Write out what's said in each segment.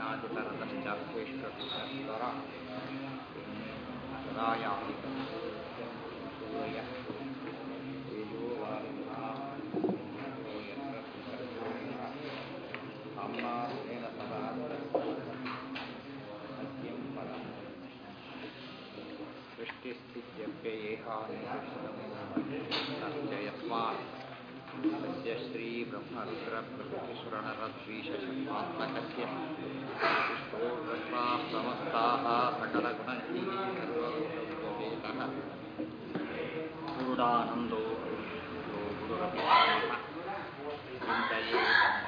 ಜ್ಞಾನಾದಿತರತಶ್ಚಾತ್ವೇಷ್ಟರ ರಾಯಾದಿಕೂಯ ತೇಜೋ ವಾಯುಭಾವೋ ಯತ್ರ ಸಾಮ್ನಾಥೇನ ಸದಾ ಸತ್ಯಂ ಪರಂ सृष्टिस्थित्यप्ययेहानिर्जयस्मात् तस्य श्रीब्रह्मरुद्रप्रभृतिसुरणरद्वीषशन्मात्मकस्य विष्णोर्ब्रह्मा समस्ताः सकलगुणैः सर्वभूतवेदः पूर्णानन्दो अविद्यो गुरुरपि चिन्तये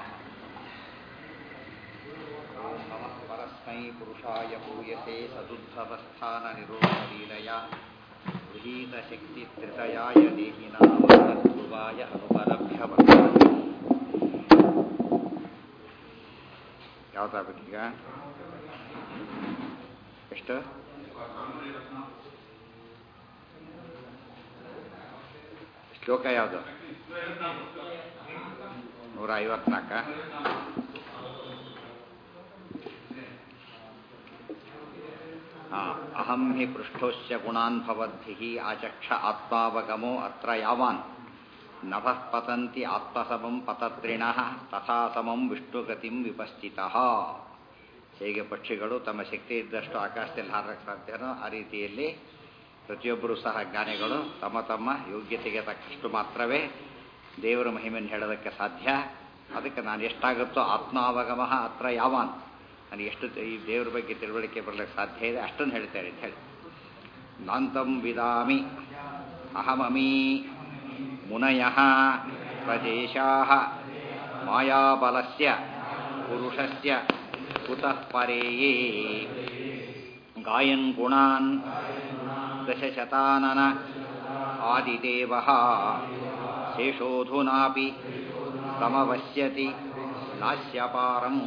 ॐ नमः परस्मै पुरुषाय भूयसे सदुद्धवस्थाननिरोधलीलया गृहीतशक्तित्रितयाय देहिनामध्रुवाय अनुपलभ्य वर्तते ಯಾವ್ದಾಗಬೇಕೀಗ ಎಷ್ಟು ಶ್ಲೋಕ ಯಾವುದು ನೂರ ಐವತ್ನಾಲ್ಕ ಅಹಂ ಹಿ ಪೃಷ್ಠೋಶ್ಚ ಗುಣಾನ್ ಭವದ್ಭಿಃ ಆಚಕ್ಷ ಆತ್ಮಾವಗಮೋ ಅತ್ರ ಯಾವಾನ್ ನಭಃ ಪತಂತಿ ಆತ್ಮಸಮಂ ಪತತ್ರಿಣಃ ತಥಾ ಸಮಂ ವಿಷ್ಣುಗತಿಂ ವಿಪಸ್ಥಿತಃ ಹೇಗೆ ಪಕ್ಷಿಗಳು ತಮ್ಮ ಶಕ್ತಿ ಇದ್ದಷ್ಟು ಆಕಾಶದಲ್ಲಿ ಹಾರಕ್ಕೆ ಸಾಧ್ಯನೋ ಆ ರೀತಿಯಲ್ಲಿ ಪ್ರತಿಯೊಬ್ಬರೂ ಸಹ ಜ್ಞಾನಿಗಳು ತಮ್ಮ ತಮ್ಮ ಯೋಗ್ಯತೆಗೆ ತಕ್ಕಷ್ಟು ಮಾತ್ರವೇ ದೇವರ ಮಹಿಮೆಯನ್ನು ಹೇಳೋದಕ್ಕೆ ಸಾಧ್ಯ ಅದಕ್ಕೆ ನಾನು ಎಷ್ಟಾಗುತ್ತೋ ಆತ್ಮಾವಗಮ ಅತ್ರ ಯಾವಾನ್ ನಾನು ಎಷ್ಟು ಈ ದೇವರ ಬಗ್ಗೆ ತಿಳುವಳಿಕೆ ಬರಲಿಕ್ಕೆ ಸಾಧ್ಯ ಇದೆ ಅಷ್ಟನ್ನು ಹೇಳ್ತೇನೆ ಅಂತ ಹೇಳಿ ನಾಂತಂ ವಿದಾಮಿ ಅಹಮಮೀ ಮುನಯ ಪ್ರದೇಶಾ ಮಾಯಾಬಲಸ್ಯ ಪುರುಷಸ್ಯ ಕುತಃ ಪರೇಯೇ ಗಾಯನ್ ಗುಣಾನ್ ದಶಶತಾನನ ಆದಿದೇವ ಶೇಷೋಧುನಾಪಿ ಸಮವಶ್ಯತಿ ನಾಸ್ಯಪಾರಂ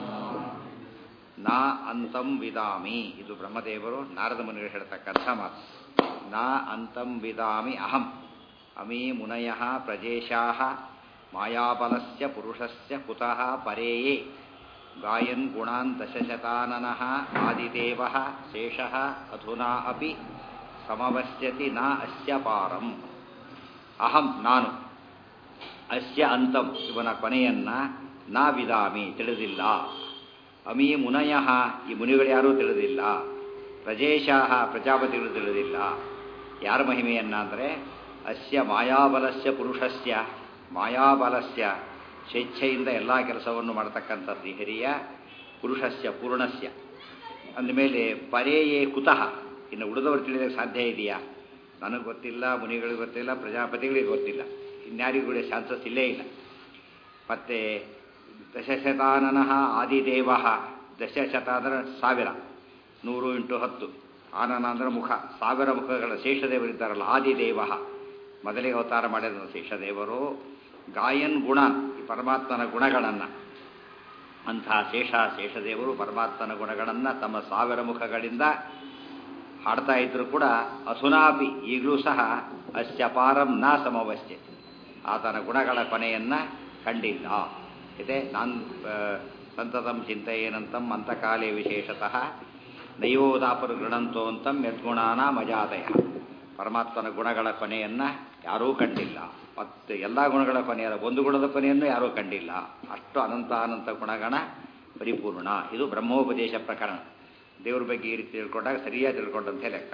ನಾ ಅಂತಂ ವಿದಾಮಿ ಇದು ಬ್ರಹ್ಮದೇವರು ನಾರದ ಮುನಿಗಳು ಹೇಳ್ತಕ್ಕಂಥ ಮಾತು ನಾ ಅಂತಂ ವಿದಾಮಿ ಅಹಂ ಅಮೀ ಮುನಯ ಪ್ರಜೇಶಾ ಮಾಯಾಬಲಸ್ಯ ಪುರುಷಸ್ಯ ಕುತಃ ಪರೇಯೇ ಗಾಯನ್ ಗುಣಾನ್ ದಶಶತಾನನಃ ಆದಿದೇವ ಶೇಷಃ ಅಧುನಾ ಅಪಿ ಸಮವಶ್ಯತಿ ನ ಅಸ್ಯ ಪಾರಂ ಅಹಂ ನಾನು ಅಸ್ಯ ಅಂತಂ ಇವನ ಕೊನೆಯನ್ನ ನಾ ವಿದಾಮಿ ತಿಳಿದಿಲ್ಲ ಅಮೀ ಮುನಯ ಈ ಮುನಿಗಳು ಯಾರೂ ತಿಳಿದಿಲ್ಲ ಪ್ರಜೇಶಾಹ ಪ್ರಜಾಪತಿಗಳು ತಿಳಿದಿಲ್ಲ ಯಾರ ಮಹಿಮೆಯನ್ನ ಅಂದರೆ ಅಸ್ಯ ಮಾಯಾಬಲಸ್ಯ ಪುರುಷಸ್ಯ ಮಾಯಾಬಲಸ್ಯ ಸ್ವೇಚ್ಛೆಯಿಂದ ಎಲ್ಲ ಕೆಲಸವನ್ನು ಮಾಡತಕ್ಕಂಥದ್ದು ಹಿರಿಯ ಪುರುಷಸ್ಯ ಪೂರ್ಣಸ್ಯ ಅಂದಮೇಲೆ ಪರೇಯೇ ಕುತಃ ಇನ್ನು ಉಳಿದವರು ತಿಳಿಯೋಕ್ಕೆ ಸಾಧ್ಯ ಇದೆಯಾ ನನಗೆ ಗೊತ್ತಿಲ್ಲ ಮುನಿಗಳಿಗೆ ಗೊತ್ತಿಲ್ಲ ಪ್ರಜಾಪತಿಗಳಿಗೆ ಗೊತ್ತಿಲ್ಲ ಇನ್ಯಾರಿಗೂ ಚಾನ್ಸಸ್ ಇಲ್ಲೇ ಇಲ್ಲ ಮತ್ತು ದಶಶತಾನನಃ ಆದಿದೇವ ದಶಶತ ಅಂದರೆ ಸಾವಿರ ನೂರು ಇಂಟು ಹತ್ತು ಆನನ ಅಂದರೆ ಮುಖ ಸಾವಿರ ಮುಖಗಳ ಶೇಷದೇವರಿದ್ದಾರಲ್ಲ ಆದಿದೇವ ಮೊದಲಿಗೆ ಅವತಾರ ಮಾಡಿದ ಶೇಷದೇವರು ಗಾಯನ್ ಗುಣ ಈ ಪರಮಾತ್ಮನ ಗುಣಗಳನ್ನು ಅಂತಹ ಶೇಷ ಶೇಷದೇವರು ಪರಮಾತ್ಮನ ಗುಣಗಳನ್ನು ತಮ್ಮ ಸಾವಿರ ಮುಖಗಳಿಂದ ಹಾಡ್ತಾ ಇದ್ರು ಕೂಡ ಅಸುನಾಪಿ ಈಗಲೂ ಸಹ ಅಸ್ಯಪಾರಂ ನ ಸಮವಶ್ಯ ಆತನ ಗುಣಗಳ ಕೊನೆಯನ್ನು ಕಂಡಿಲ್ಲ ಇದೆ ನಾನ್ ಸಂತತಂ ಚಿಂತೆಯೇನಂತಂ ಅಂತಕಾಲೇ ವಿಶೇಷತಃ ನಯೋದಾಪರು ಗೃಣಂತೋಂತಂ ಯದ್ಗುಣಾನ ಮಜಾದಯ ಪರಮಾತ್ಮನ ಗುಣಗಳ ಕೊನೆಯನ್ನು ಯಾರೂ ಕಂಡಿಲ್ಲ ಮತ್ತು ಎಲ್ಲ ಗುಣಗಳ ಕೊನೆಯಲ್ಲ ಒಂದು ಗುಣದ ಕೊನೆಯನ್ನು ಯಾರೂ ಕಂಡಿಲ್ಲ ಅಷ್ಟು ಅನಂತ ಅನಂತ ಗುಣಗಣ ಪರಿಪೂರ್ಣ ಇದು ಬ್ರಹ್ಮೋಪದೇಶ ಪ್ರಕರಣ ದೇವ್ರ ಬಗ್ಗೆ ಈ ರೀತಿ ತಿಳ್ಕೊಂಡಾಗ ಸರಿಯಾಗಿ ತಿಳ್ಕೊಂಡಂತೆ ಲೆಕ್ಕ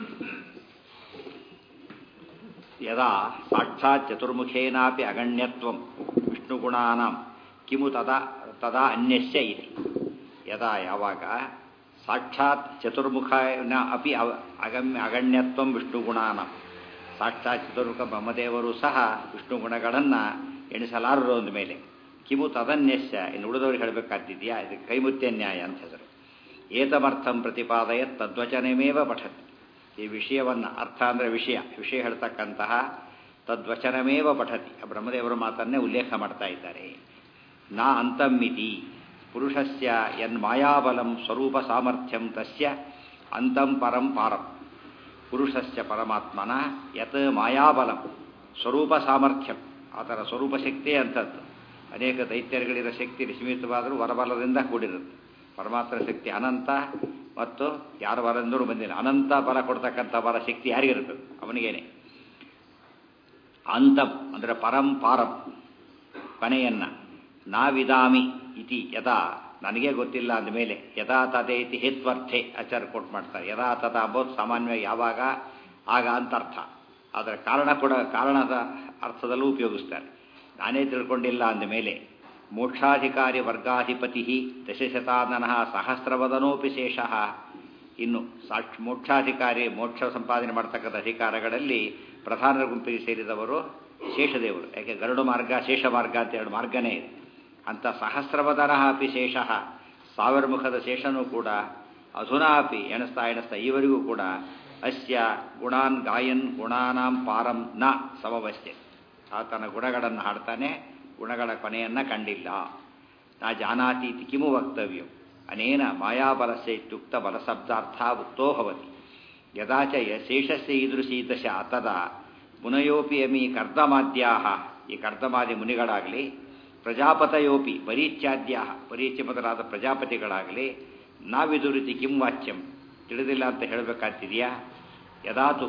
ಯದಾ ಸಾಕ್ಷಾತ್ ಚತುರ್ಮುಖೇನಾಪಿ ಅಗಣ್ಯತ್ವಂ ವಿಷ್ಣುಗುಣಾನಾಂ ಕಿಮು ತದಾ ತದಾ ಅನ್ಯಸ್ಯ ಇತಿ ಯದಾ ಯಾವಾಗ ಸಾಕ್ಷಾತ್ ಚತುರ್ಮುಖನ ಅಪಿ ಅಗಮ್ಯ ಅಗಣ್ಯತ್ವಂ ವಿಷ್ಣುಗುಣಾನಾಂ ಸಾಕ್ಷಾತ್ ಚತುರ್ಮುಖ ಬ್ರಹ್ಮದೇವರು ಸಹ ವಿಷ್ಣು ಗುಣಗಳನ್ನು ಎಣಿಸಲಾರರು ಅಂದ ಮೇಲೆ ಕಿಮು ತದನ್ಯಸ್ಯ ಇನ್ನು ಉಳಿದವ್ರಿಗೆ ಹೇಳಬೇಕಾದ್ದಿದೆಯಾ ಇದು ಕೈಮುತ್ಯ ನ್ಯಾಯ ಅಂತ ಹೆಸರು ಏತಮರ್ಥಂ ಪ್ರತಿಪಾದಯ ತದ್ವಚನಮೇವ ಪಠತಿ ಈ ವಿಷಯವನ್ನು ಅರ್ಥ ಅಂದರೆ ವಿಷಯ ವಿಷಯ ಹೇಳ್ತಕ್ಕಂತಹ ತದ್ವಚನಮೇವ ಪಠತಿ ಬ್ರಹ್ಮದೇವರ ಮಾತನ್ನೇ ಉಲ್ಲೇಖ ಮಾಡ್ತಾ ಇದ್ದಾರೆ ನಾ ಅಂತಮ್ಮಿತಿ ಪುರುಷಸ್ಯ ಯನ್ ಮಾಯಾಬಲಂ ಸ್ವರೂಪ ಸಾಮರ್ಥ್ಯಂ ತಸ್ಯ ಅಂತಂ ಪರಂ ಪಾರಂ ಪುರುಷಸ್ಯ ಪರಮಾತ್ಮನ ಯತ್ ಮಾಯಾಬಲಂ ಸ್ವರೂಪ ಸಾಮರ್ಥ್ಯಂ ಆತನ ಸ್ವರೂಪ ಶಕ್ತಿಯೇ ಅಂಥದ್ದು ಅನೇಕ ದೈತ್ಯರುಗಳಿರೋ ಶಕ್ತಿ ಸೀಮಿತವಾದರೂ ವರಬಲದಿಂದ ಕೂಡಿರುತ್ತೆ ಪರಮಾತ್ಮನ ಶಕ್ತಿ ಅನಂತ ಮತ್ತು ಯಾರ ವರಂದರೂ ಬಂದಿಲ್ಲ ಅನಂತ ಬಲ ಕೊಡ್ತಕ್ಕಂಥ ಬಲ ಶಕ್ತಿ ಯಾರಿಗಿರ್ತದೆ ಅವನಿಗೇನೆ ಅಂತಂ ಅಂದರೆ ಪರಂ ಪಾರಂ ಕೊನೆಯನ್ನ ನಾವಿದಾಮಿ ಇತಿ ಯಥಾ ನನಗೆ ಗೊತ್ತಿಲ್ಲ ಅಂದಮೇಲೆ ಯಥಾ ತಥೆ ಇತಿ ಹೇತ್ವರ್ಥೆ ಆಚಾರ ಕೊಟ್ಟು ಮಾಡ್ತಾರೆ ಯಥಾ ತಥಾ ಅಂಬೋದು ಸಾಮಾನ್ಯವಾಗಿ ಯಾವಾಗ ಆಗ ಅಂತ ಅರ್ಥ ಆದರೆ ಕಾರಣ ಕೂಡ ಕಾರಣದ ಅರ್ಥದಲ್ಲೂ ಉಪಯೋಗಿಸ್ತಾರೆ ನಾನೇ ತಿಳ್ಕೊಂಡಿಲ್ಲ ಅಂದಮೇಲೆ ಮೋಕ್ಷಾಧಿಕಾರಿ ವರ್ಗಾಧಿಪತಿ ದಶಶತಾನನ ಸಹಸ್ರವದನೋಪಿ ಶೇಷಃ ಇನ್ನು ಸಾಕ್ಷ ಮೋಕ್ಷಾಧಿಕಾರಿ ಮೋಕ್ಷ ಸಂಪಾದನೆ ಮಾಡ್ತಕ್ಕಂಥ ಅಧಿಕಾರಗಳಲ್ಲಿ ಪ್ರಧಾನ ಗುಂಪಿಗೆ ಸೇರಿದವರು ಶೇಷದೇವರು ಯಾಕೆ ಗರುಡು ಮಾರ್ಗ ಶೇಷ ಮಾರ್ಗ ಅಂತ ಎರಡು ಮಾರ್ಗನೇ ಇದೆ ಅಂತ ಸಹಸ್ರವದನ ಅಪಿ ಶೇಷ ಸಾವಿರ ಮುಖದ ಶೇಷನೂ ಕೂಡ ಅಧುನಾ ಅಪಿ ಎಣಿಸ್ತಾ ಎಣಿಸ್ತಾ ಈವರೆಗೂ ಕೂಡ ಅಸ್ಯ ಗುಣಾನ್ ಗಾಯನ್ ಗುಣಾನಾಂ ಪಾರಂ ನ ಸಮವಸ್ತೆ ಆತನ ಗುಣಗಳನ್ನು ಹಾಡ್ತಾನೆ ಗುಣಗಳ ಕೊನೆಯನ್ನು ಕಂಡಿಲ್ಲ ನಾ ಜಾನಾತಿ ಇತಿ ಕಿಮು ವಕ್ತವ್ಯಂ ಅನೇನ ಮಾಯಾಬಲಸ್ಯ ಇತ್ಯುಕ್ತ ಬಲಶಬ್ದಾರ್ಥ ಉಕ್ತೋ ಭವತಿ ಯದಾ ಚ ಶೇಷಸ್ಯ ಈದೃಶಿ ದಶ ತದಾ ಮುನಯೋಪಿ ಅಮಿ ಕರ್ದಮಾದ್ಯಾ ಈ ಕರ್ದಮಾದಿ ಮುನಿಗಳಾಗಲಿ ಪ್ರಜಾಪತಯೋಪಿ ಪರೀಚ್ಯಾದ್ಯ ಪರೀಚ್ಯ ಮೊದಲಾದ ಪ್ರಜಾಪತಿಗಳಾಗಲಿ ನಾವಿದುರಿತಿ ಕಿಂ ವಾಚ್ಯಂ ತಿಳಿದಿಲ್ಲ ಅಂತ ಹೇಳಬೇಕಾಗ್ತಿದೆಯಾ ಯದಾತು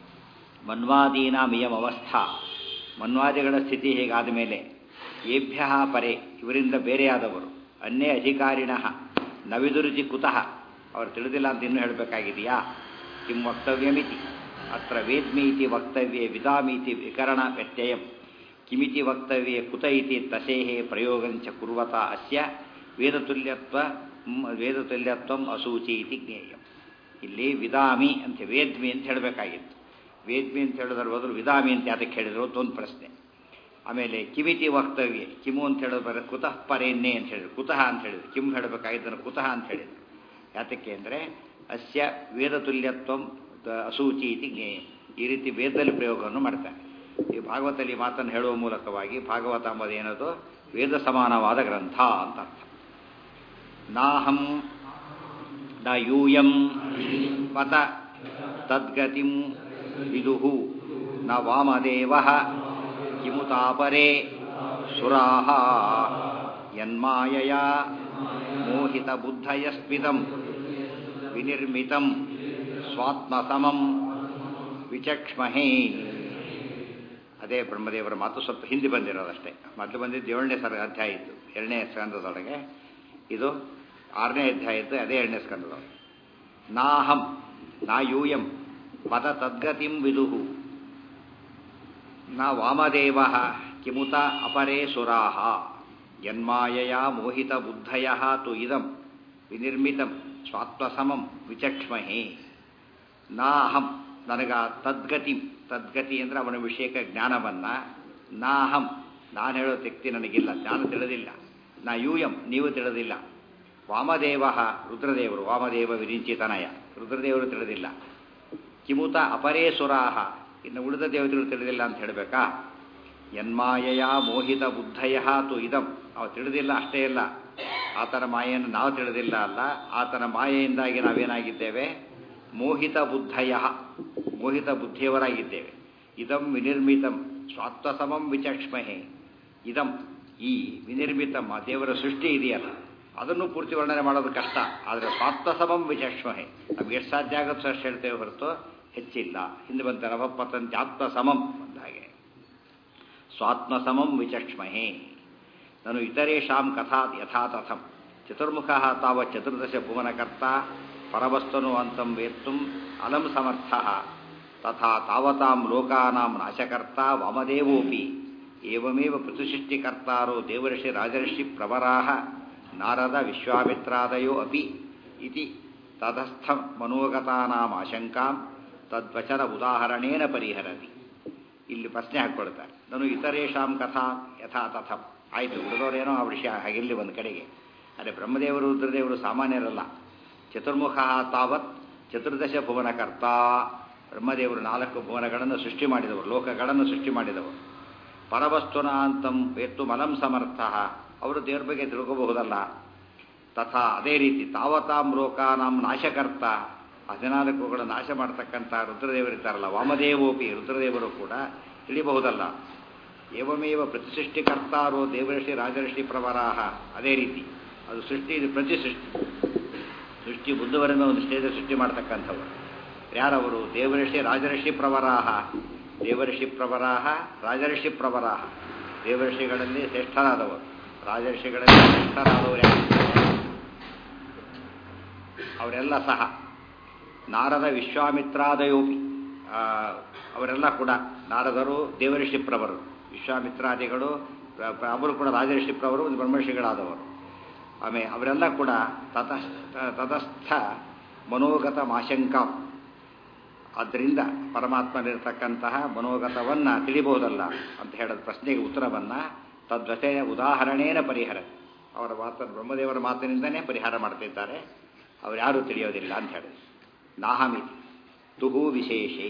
ಮನ್ವಾದೀನಾಮಿಯಂ ಅವಸ್ಥಾ ಮನ್ವಾದಿಗಳ ಸ್ಥಿತಿ ಹೇಗಾದ ಮೇಲೆ ಏಭ್ಯ ಪರೆ ಇವರಿಂದ ಬೇರೆಯಾದವರು ಅನ್ಯೇ ಅಧಿಕಾರಿಣ ನವಿದುರುಚಿ ಕುತಃ ಅವರು ತಿಳಿದಿಲ್ಲ ಅಂತ ಇನ್ನೂ ಹೇಳಬೇಕಾಗಿದೆಯಾ ಕಿಂ ವಕ್ತವ್ಯಮಿತಿ ಅತ್ರ ವೇದ್ಮಿ ಇತಿ ವಕ್ತವ್ಯೆ ವಿದಾಮೀತಿ ವಿಕರಣ ವ್ಯತ್ಯಯಂ ಕಿಮಿತಿ ವಕ್ತವ್ಯೆ ಕುತ ಇತಿ ತಸೇಹೇ ಪ್ರಯೋಗಂಚ ಕುರ್ವತ ಅಸ್ಯ ವೇದತುಲ್ಯತ್ವ ವೇದತುಲ್ಯತ್ವ ಅಸೂಚಿ ಇತಿ ಜ್ಞೇಯಂ ಇಲ್ಲಿ ವಿದಾಮಿ ಅಂತ ವೇದ್ಮಿ ಅಂತ ಹೇಳಬೇಕಾಗಿತ್ತು ವೇದ್ಮಿ ಅಂತ ಹೇಳಿದ್ರ ಬದಲು ವಿದಾಮಿ ಅಂತ ಯಾತಕ್ಕೆ ಹೇಳಿದ್ರು ಅಂತ ಒಂದು ಪ್ರಶ್ನೆ ಆಮೇಲೆ ಕಿಮಿತಿ ವಕ್ತವ್ಯ ಕಿಮು ಅಂತ ಹೇಳಿದ್ರೆ ಕುತಃ ಪರೇನ್ನೇ ಅಂತ ಹೇಳಿದ್ರು ಕುತಃ ಅಂತ ಹೇಳಿದ್ರು ಕಿಮ್ ಹೇಳಬೇಕಾಗಿದ್ದನ್ನು ಕುತಃ ಅಂತ ಹೇಳಿದ್ರು ಯಾತಕ್ಕೆ ಅಂದರೆ ಅಸ್ಯ ವೇದತುಲ್ಯತ್ವ ಅಸೂಚಿ ಇತಿ ಜ್ಞೇಯ ಈ ರೀತಿ ವೇದದಲ್ಲಿ ಪ್ರಯೋಗವನ್ನು ಮಾಡ್ತಾರೆ ಈ ಭಾಗವತಲ್ಲಿ ಮಾತನ್ನು ಹೇಳುವ ಮೂಲಕವಾಗಿ ಭಾಗವತ ಎಂಬುದು ಏನದು ವೇದ ಸಮಾನವಾದ ಗ್ರಂಥ ಅಂತ ಅರ್ಥ ನಾಹಂ ನ ಯೂಯಂ ಪತ ತದ್ಗತಿಂ ವಿದುಹು ನ ವಾಮದೇವ ಕಿಮುತಾಪರೇ ಸುರಾಹ ಯನ್ಮಾಯಯ ಮೋಹಿತ ಬುದ್ಧಯಸ್ಮಿತಂ ವಿನಿರ್ಮಿತಂ ಸ್ವಾತ್ಮಸಮಂ ವಿಚಕ್ಷ್ಮಹೇ ಅದೇ ಬ್ರಹ್ಮದೇವರ ಮಾತು ಸ್ವಲ್ಪ ಹಿಂದೆ ಬಂದಿರೋದಷ್ಟೇ ಮೊದಲು ಬಂದಿದ್ದು ಏಳನೇ ಸರ್ ಅಧ್ಯಾಯ ಇತ್ತು ಎರಡನೇ ಸ್ಕಂದದೊಳಗೆ ಇದು ಆರನೇ ಅಧ್ಯಾಯ ಇತ್ತು ಅದೇ ಎರಡನೇ ಸ್ಕಂದದೊಳಗೆ ನಾಹಂ ನಾ ಯೂಯಂ ಪದ ತದ್ಗತಿಂ ವಿದುಹು ನ ವಾಮದೇವ ಕಿಮುತ ಅಪರೇ ಸುರಾಹ ಯನ್ಮಾಯಯ ಮೋಹಿತ ಬುದ್ಧಯ ತು ಇದಂ ವಿನಿರ್ಮಿತಂ ಸ್ವಾತ್ಮಸಮಂ ವಿಚಕ್ಷ್ಮಹೇ ನಾ ಅಹಂ ನನಗ ತದ್ಗತಿ ತದ್ಗತಿ ಅಂದರೆ ಅವನ ವಿಷಯಕ ಜ್ಞಾನವನ್ನ ನಾ ಅಹಂ ನಾನು ಹೇಳೋ ತೆಕ್ತಿ ನನಗಿಲ್ಲ ಜ್ಞಾನ ತಿಳಿದಿಲ್ಲ ನಾ ಯೂಯಂ ನೀವು ತಿಳಿದಿಲ್ಲ ವಾಮದೇವ ರುದ್ರದೇವರು ವಾಮದೇವ ವಿರಿಂಚಿತನಯ ರುದ್ರದೇವರು ತಿಳಿದಿಲ್ಲ ಕಿಮುತ ಅಪರೇ ಸುರಾಹ ಇನ್ನು ಉಳಿದ ದೇವತೆಗಳು ತಿಳಿದಿಲ್ಲ ಅಂತ ಹೇಳಬೇಕಾ ಯನ್ಮಾಯಯ ಮೋಹಿತ ಬುದ್ಧಯ ತು ಇದಂ ನಾವು ತಿಳಿದಿಲ್ಲ ಅಷ್ಟೇ ಇಲ್ಲ ಆತನ ಮಾಯೆಯನ್ನು ನಾವು ತಿಳಿದಿಲ್ಲ ಅಲ್ಲ ಆತನ ಮಾಯೆಯಿಂದಾಗಿ ನಾವೇನಾಗಿದ್ದೇವೆ ಮೋಹಿತ ಬುದ್ಧಯ ಮೋಹಿತ ಬುದ್ಧಿಯವರಾಗಿದ್ದೇವೆ ಇದಂ ವಿನಿರ್ಮಿತಂ ಸ್ವಾತ್ಮಸಮಂ ವಿಚಕ್ಷ್ಮಹೆ ಇದಂ ಈ ವಿನಿರ್ಮಿತಂ ಆ ದೇವರ ಸೃಷ್ಟಿ ಇದೆಯಲ್ಲ ಅದನ್ನು ಪೂರ್ತಿ ವರ್ಣನೆ ಮಾಡೋದು ಕಷ್ಟ ಆದರೆ ಸ್ವಾತ್ಮಸಮಂ ವಿಚಕ್ಷ್ಮಹೆ ನಮ್ಗೆ ಎಷ್ಟು ಸಾಧ್ಯ ಆಗುತ್ತೆ ಅಷ್ಟು ಹೇಳ್ತೇವೆ ಹೊರತು ಹೆಚ್ಚಿಲ್ಲ ಹಿಂದೆ ಬಂತ ನವಪತಂತಿ ಆತ್ಮಸಮಂ ಅಂತ ಹಾಗೆ ಸ್ವಾತ್ಮಸಮಂ ವಿಚಕ್ಷ್ಮಹೆ ನಾನು ಇತರೇಷಾಂ ಕಥಾ ಯಥಾ ತಥಂ ಚತುರ್ಮುಖ ತಾವ ಚತುರ್ದಶ ಭುವನಕರ್ತ ಪರವಸ್ತನು ಅಂತಂ ವೇತ್ತುಂ ಅಲಂ ಸಮರ್ಥ ತಥಾ ತಾವತಾಂ ಲೋಕಾನಾಂ ನಾಶಕರ್ತ ವಾಮದೇವೋಪಿ ಏವಮೇವ ಪೃಥುಸೃಷ್ಟಿಕರ್ತಾರೋ ದೇವರ್ಷಿ ರಾಜರ್ಷಿ ಪ್ರವರಾಹ ನಾರದ ವಿಶ್ವಾಮಿತ್ರಾದಯೋ ಅಪಿ ಇತಿ ತದಸ್ಥ ಮನೋಗತಾನಾಂ ಆಶಂಕಾಂ ತದ್ವಚನ ಉದಾಹರಣೇನ ಪರಿಹರತಿ ಇಲ್ಲಿ ಪ್ರಶ್ನೆ ಹಾಕ್ಕೊಳ್ತಾರೆ ನಾನು ಇತರೇಷಾಂ ಕಥಾ ಯಥಾ ತಥಂ ಆಯಿತು ಉಳಿದವರೇನೋ ಆ ವಿಷಯ ಹಾಗಿರಲಿ ಒಂದು ಕಡೆಗೆ ಅದೇ ಬ್ರಹ್ಮದೇವರು ರುದ್ರದೇವರು ಸಾಮಾನ್ಯರಲ್ಲ ಚತುರ್ಮುಖ ತಾವತ್ ಚತುರ್ದಶ ಭುವನಕರ್ತ ಬ್ರಹ್ಮದೇವರು ನಾಲ್ಕು ಭುವನಗಳನ್ನು ಸೃಷ್ಟಿ ಮಾಡಿದವರು ಲೋಕಗಳನ್ನು ಸೃಷ್ಟಿ ಮಾಡಿದವರು ಪರವಸ್ತುನ ಅಂತಂ ಎತ್ತು ಮಲಂ ಸಮರ್ಥ ಅವರು ದೇವ್ರ ಬಗ್ಗೆ ತಿಳ್ಕೋಬಹುದಲ್ಲ ತಥಾ ಅದೇ ರೀತಿ ತಾವತಾಂ ಲೋಕಾನಾಂ ನಾಶಕರ್ತ ಹದಿನಾಲ್ಕುಗಳ ನಾಶ ಮಾಡತಕ್ಕಂಥ ರುದ್ರದೇವರಿದ್ದಾರಲ್ಲ ವಾಮದೇವೋಪಿ ರುದ್ರದೇವರು ಕೂಡ ತಿಳಿಬಹುದಲ್ಲ ಏವಮೇವ ಪ್ರತಿಸೃಷ್ಟಿಕರ್ತಾರೋ ದೇವರ್ಷಿ ರಾಜರ್ಷಿ ಪ್ರವರಾಹ ಅದೇ ರೀತಿ ಅದು ಸೃಷ್ಟಿ ಇದು ಪ್ರತಿ ಸೃಷ್ಟಿ ಸೃಷ್ಟಿ ಮುಂದುವರೆದ ಒಂದು ಸ್ಟೇಜ್ ಸೃಷ್ಟಿ ಮಾಡ್ತಕ್ಕಂಥವ್ರು ಯಾರವರು ದೇವಋಷಿ ರಾಜಋಷಿ ಪ್ರವರಾಹ ದೇವಋಷಿ ಪ್ರವರಾಹ ರಾಜಋಷಿ ಪ್ರವರಾಹ ದೇವಋಷಿಗಳಲ್ಲಿ ಶ್ರೇಷ್ಠರಾದವರು ರಾಜಋಷಿಗಳಲ್ಲಿ ಶ್ರೇಷ್ಠರಾದವರು ಯಾರು ಅವರೆಲ್ಲ ಸಹ ನಾರದ ವಿಶ್ವಾಮಿತ್ರಾದಯೋಪಿ ಆ, ಅವರೆಲ್ಲ ಕೂಡ ನಾರದರು ದೇವಋಷಿ ಪ್ರವರು ವಿಶ್ವಾಮಿತ್ರಾದಿಗಳು ಪ್ರ- ಪ್ರ- ಅವರು ಕೂಡ ರಾಜಋಷಿ ಪ್ರವರು ಒಂದು ಬ್ರಹ್ಮರ್ಷಿಗಳಾದವರು ಆಮೇಲೆ ಅವರೆಲ್ಲ ಕೂಡ ತತ ತತಸ್ಥ ಮನೋಗತ ಮಾಶಂಕ ಆದ್ದರಿಂದ ಪರಮಾತ್ಮನಿರ್ತಕ್ಕಂತಹ ಮನೋಗತವನ್ನು ತಿಳಿಬಹುದಲ್ಲ ಅಂತ ಹೇಳದ ಪ್ರಶ್ನೆಗೆ ಉತ್ತರವನ್ನು ತದ್ವತೆಯ ಉದಾಹರಣೆಯೇ ಪರಿಹಾರ ಅವರ ಮಾತನ್ನು ಬ್ರಹ್ಮದೇವರ ಮಾತಿನಿಂದನೇ ಪರಿಹಾರ ಮಾಡ್ತಿದ್ದಾರೆ ಅವ್ರು ಯಾರೂ ತಿಳಿಯೋದಿಲ್ಲ ಅಂತ ಹೇಳಿ ನಾಹಮಿತಿ ತುಹು ವಿಶೇಷೇ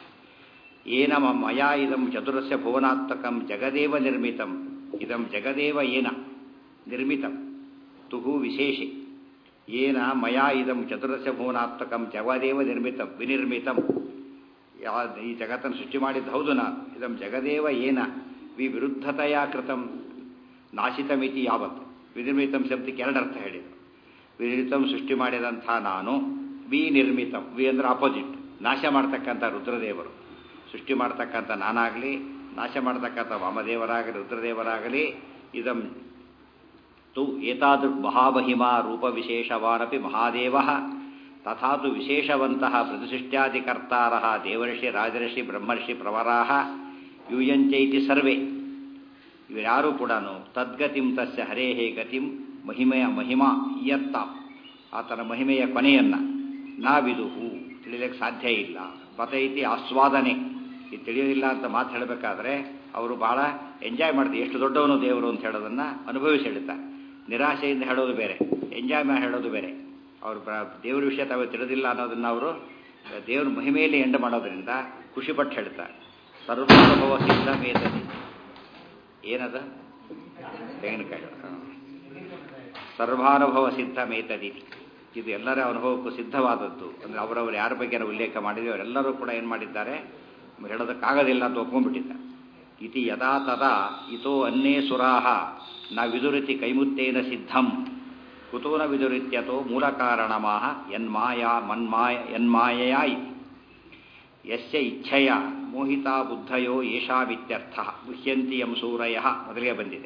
ಏನ ಮ- ಮಯಾ ಇದಂ ಚತುರಸ್ಯ ಭುವನಾತ್ಮಕಂ ಜಗದೇವ ನಿರ್ಮಿತಂ ಇದಂ ಜಗದೇವ ಏನ ನಿರ್ಮಿತಂ ತುಹು ವಿಶೇಷೆ ಏನ ಮಯಾ ಇದಂ ಚತುರಸ್ಯ ಭುವನಾತ್ಮಕಂ ಜಗದೇವ ನಿರ್ಮಿತಂ ವಿನಿರ್ಮಿತಂ ಯಾ ಈ ಜಗತ್ತನ್ನು ಸೃಷ್ಟಿ ಮಾಡಿದ್ದು ಹೌದು ನಾನು ಇದಂ ಜಗದೇವ ಏನ ವಿ ವಿರುದ್ಧತೆಯ ಕೃತಂ ನಾಶಿತಮಿತಿ ಯಾವತ್ ವಿನಿರ್ಮಿತಂ ಶಬ್ದಕ್ಕೆ ಎರಡು ಅರ್ಥ ಹೇಳಿದರು ವಿನಿರ್ಮಿತಂ ಸೃಷ್ಟಿ ಮಾಡಿದಂಥ ನಾನು ವಿ ನಿರ್ಮಿತಂ ವಿ ಅಂದ್ರೆ ಆಪೋಸಿಟ್ ನಾಶ ಮಾಡ್ತಕ್ಕಂಥ ರುದ್ರದೇವರು ಸೃಷ್ಟಿ ಮಾಡ್ತಕ್ಕಂಥ ನಾನಾಗಲಿ ನಾಶ ಮಾಡ್ತಕ್ಕಂಥ ವಾಮದೇವರಾಗಲಿ ರುದ್ರದೇವರಾಗಲಿ ಇದಂ ತು ಏತಾದೃಕ್ ಮಹಾಮಹಿಮಾ ರೂಪವಿಶೇಷವಾನಪಿ ಮಹಾದೇವ ತಥಾ ತು ವಿಶೇಷವಂತಹ ಪ್ರತಿಸೃಷ್ಟ್ಯಾದಿಕರ್ತಾರ ದೇವರ್ಷಿ ರಾಜರ್ಷಿ ಬ್ರಹ್ಮರ್ಷಿ ಪ್ರವರಾಹ ಯೂಯಂಚೈತಿ ಸರ್ವೇ ಇವರ್ಯಾರೂ ಕೂಡ ತದ್ಗತಿಂ ತಸ್ಯ ಹರೇಹೇ ಗತಿಂ ಮಹಿಮೆಯ ಮಹಿಮಾ ಇಯತ್ತ ಆತನ ಮಹಿಮೆಯ ಕೊನೆಯನ್ನು ನಾವಿದುಹು ತಿಳಿಯಲಿಕ್ಕೆ ಸಾಧ್ಯ ಇಲ್ಲ ಪತೈತಿ ಆಸ್ವಾದನೆ ಇದು ತಿಳಿಯೋದಿಲ್ಲ ಅಂತ ಮಾತು ಹೇಳಬೇಕಾದ್ರೆ ಅವರು ಬಹಳ ಎಂಜಾಯ್ ಮಾಡ್ತಾರೆ ಎಷ್ಟು ದೊಡ್ಡವನು ದೇವರು ಅಂತ ಹೇಳೋದನ್ನು ಅನುಭವಿಸಿ ಹೇಳ್ತಾರೆ ನಿರಾಶೆಯಿಂದ ಹೇಳೋದು ಬೇರೆ ಎಂಜಾಯ್ ಮಾಡಿ ಹೇಳೋದು ಬೇರೆ ಅವರು ದೇವ್ರ ವಿಷಯ ತಾವು ತಿಳಿದಿಲ್ಲ ಅನ್ನೋದನ್ನು ಅವರು ದೇವ್ರ ಮಹಿಮೆಯಲ್ಲಿ ಎಂಡ ಮಾಡೋದ್ರಿಂದ ಖುಷಿಪಟ್ಟು ಹೇಳ್ತಾರೆ ಸರ್ವಾನುಭವ ಸಿದ್ಧ ವೇದನೆ ಏನದ ತೆಂಗಿನಕಾಯಿ ಸರ್ವಾನುಭವ ಸಿದ್ಧ ಮೇತದಿತಿ ಇದು ಎಲ್ಲರ ಅನುಭವಕ್ಕೂ ಸಿದ್ಧವಾದದ್ದು ಅಂದರೆ ಅವರವರು ಯಾರ ಬಗ್ಗೆ ನಾವು ಉಲ್ಲೇಖ ಮಾಡಿದ್ವಿ ಅವರೆಲ್ಲರೂ ಕೂಡ ಏನು ಮಾಡಿದ್ದಾರೆ ಹೇಳೋದಕ್ಕಾಗೋದಿಲ್ಲ ಅಂತ ಒಪ್ಕೊಂಡ್ಬಿಟ್ಟಿದ್ದಾರೆ ಇತಿ ಯದಾ ತದಾ ಇತೋ ಅನ್ನೇ ಸುರಾಹ ನ ವಿದುರಿತಿ ಕೈಮುತ್ತೇನ ಸಿದ್ಧಂ ಕುತೋ ನ ವಿದುರಿತ್ಯತೋ ಮೂಲ ಕಾರಣಮಾಹ ಯನ್ಮಾಯಾ ಮನ್ಮಾಯ ಯನ್ಮಾಯಯ ಇತಿ ಯಸ್ಯ ಇಚ್ಛೆಯ ಮೋಹಿತಾ ಬುದ್ಧಯೋ ಯೇಷಾವಿತ್ಯರ್ಥ ಮುಹ್ಯಂತಿ ಎಂ ಸೂರಯ ಮೊದಲಿಗೆ ಬಂದಿದೆ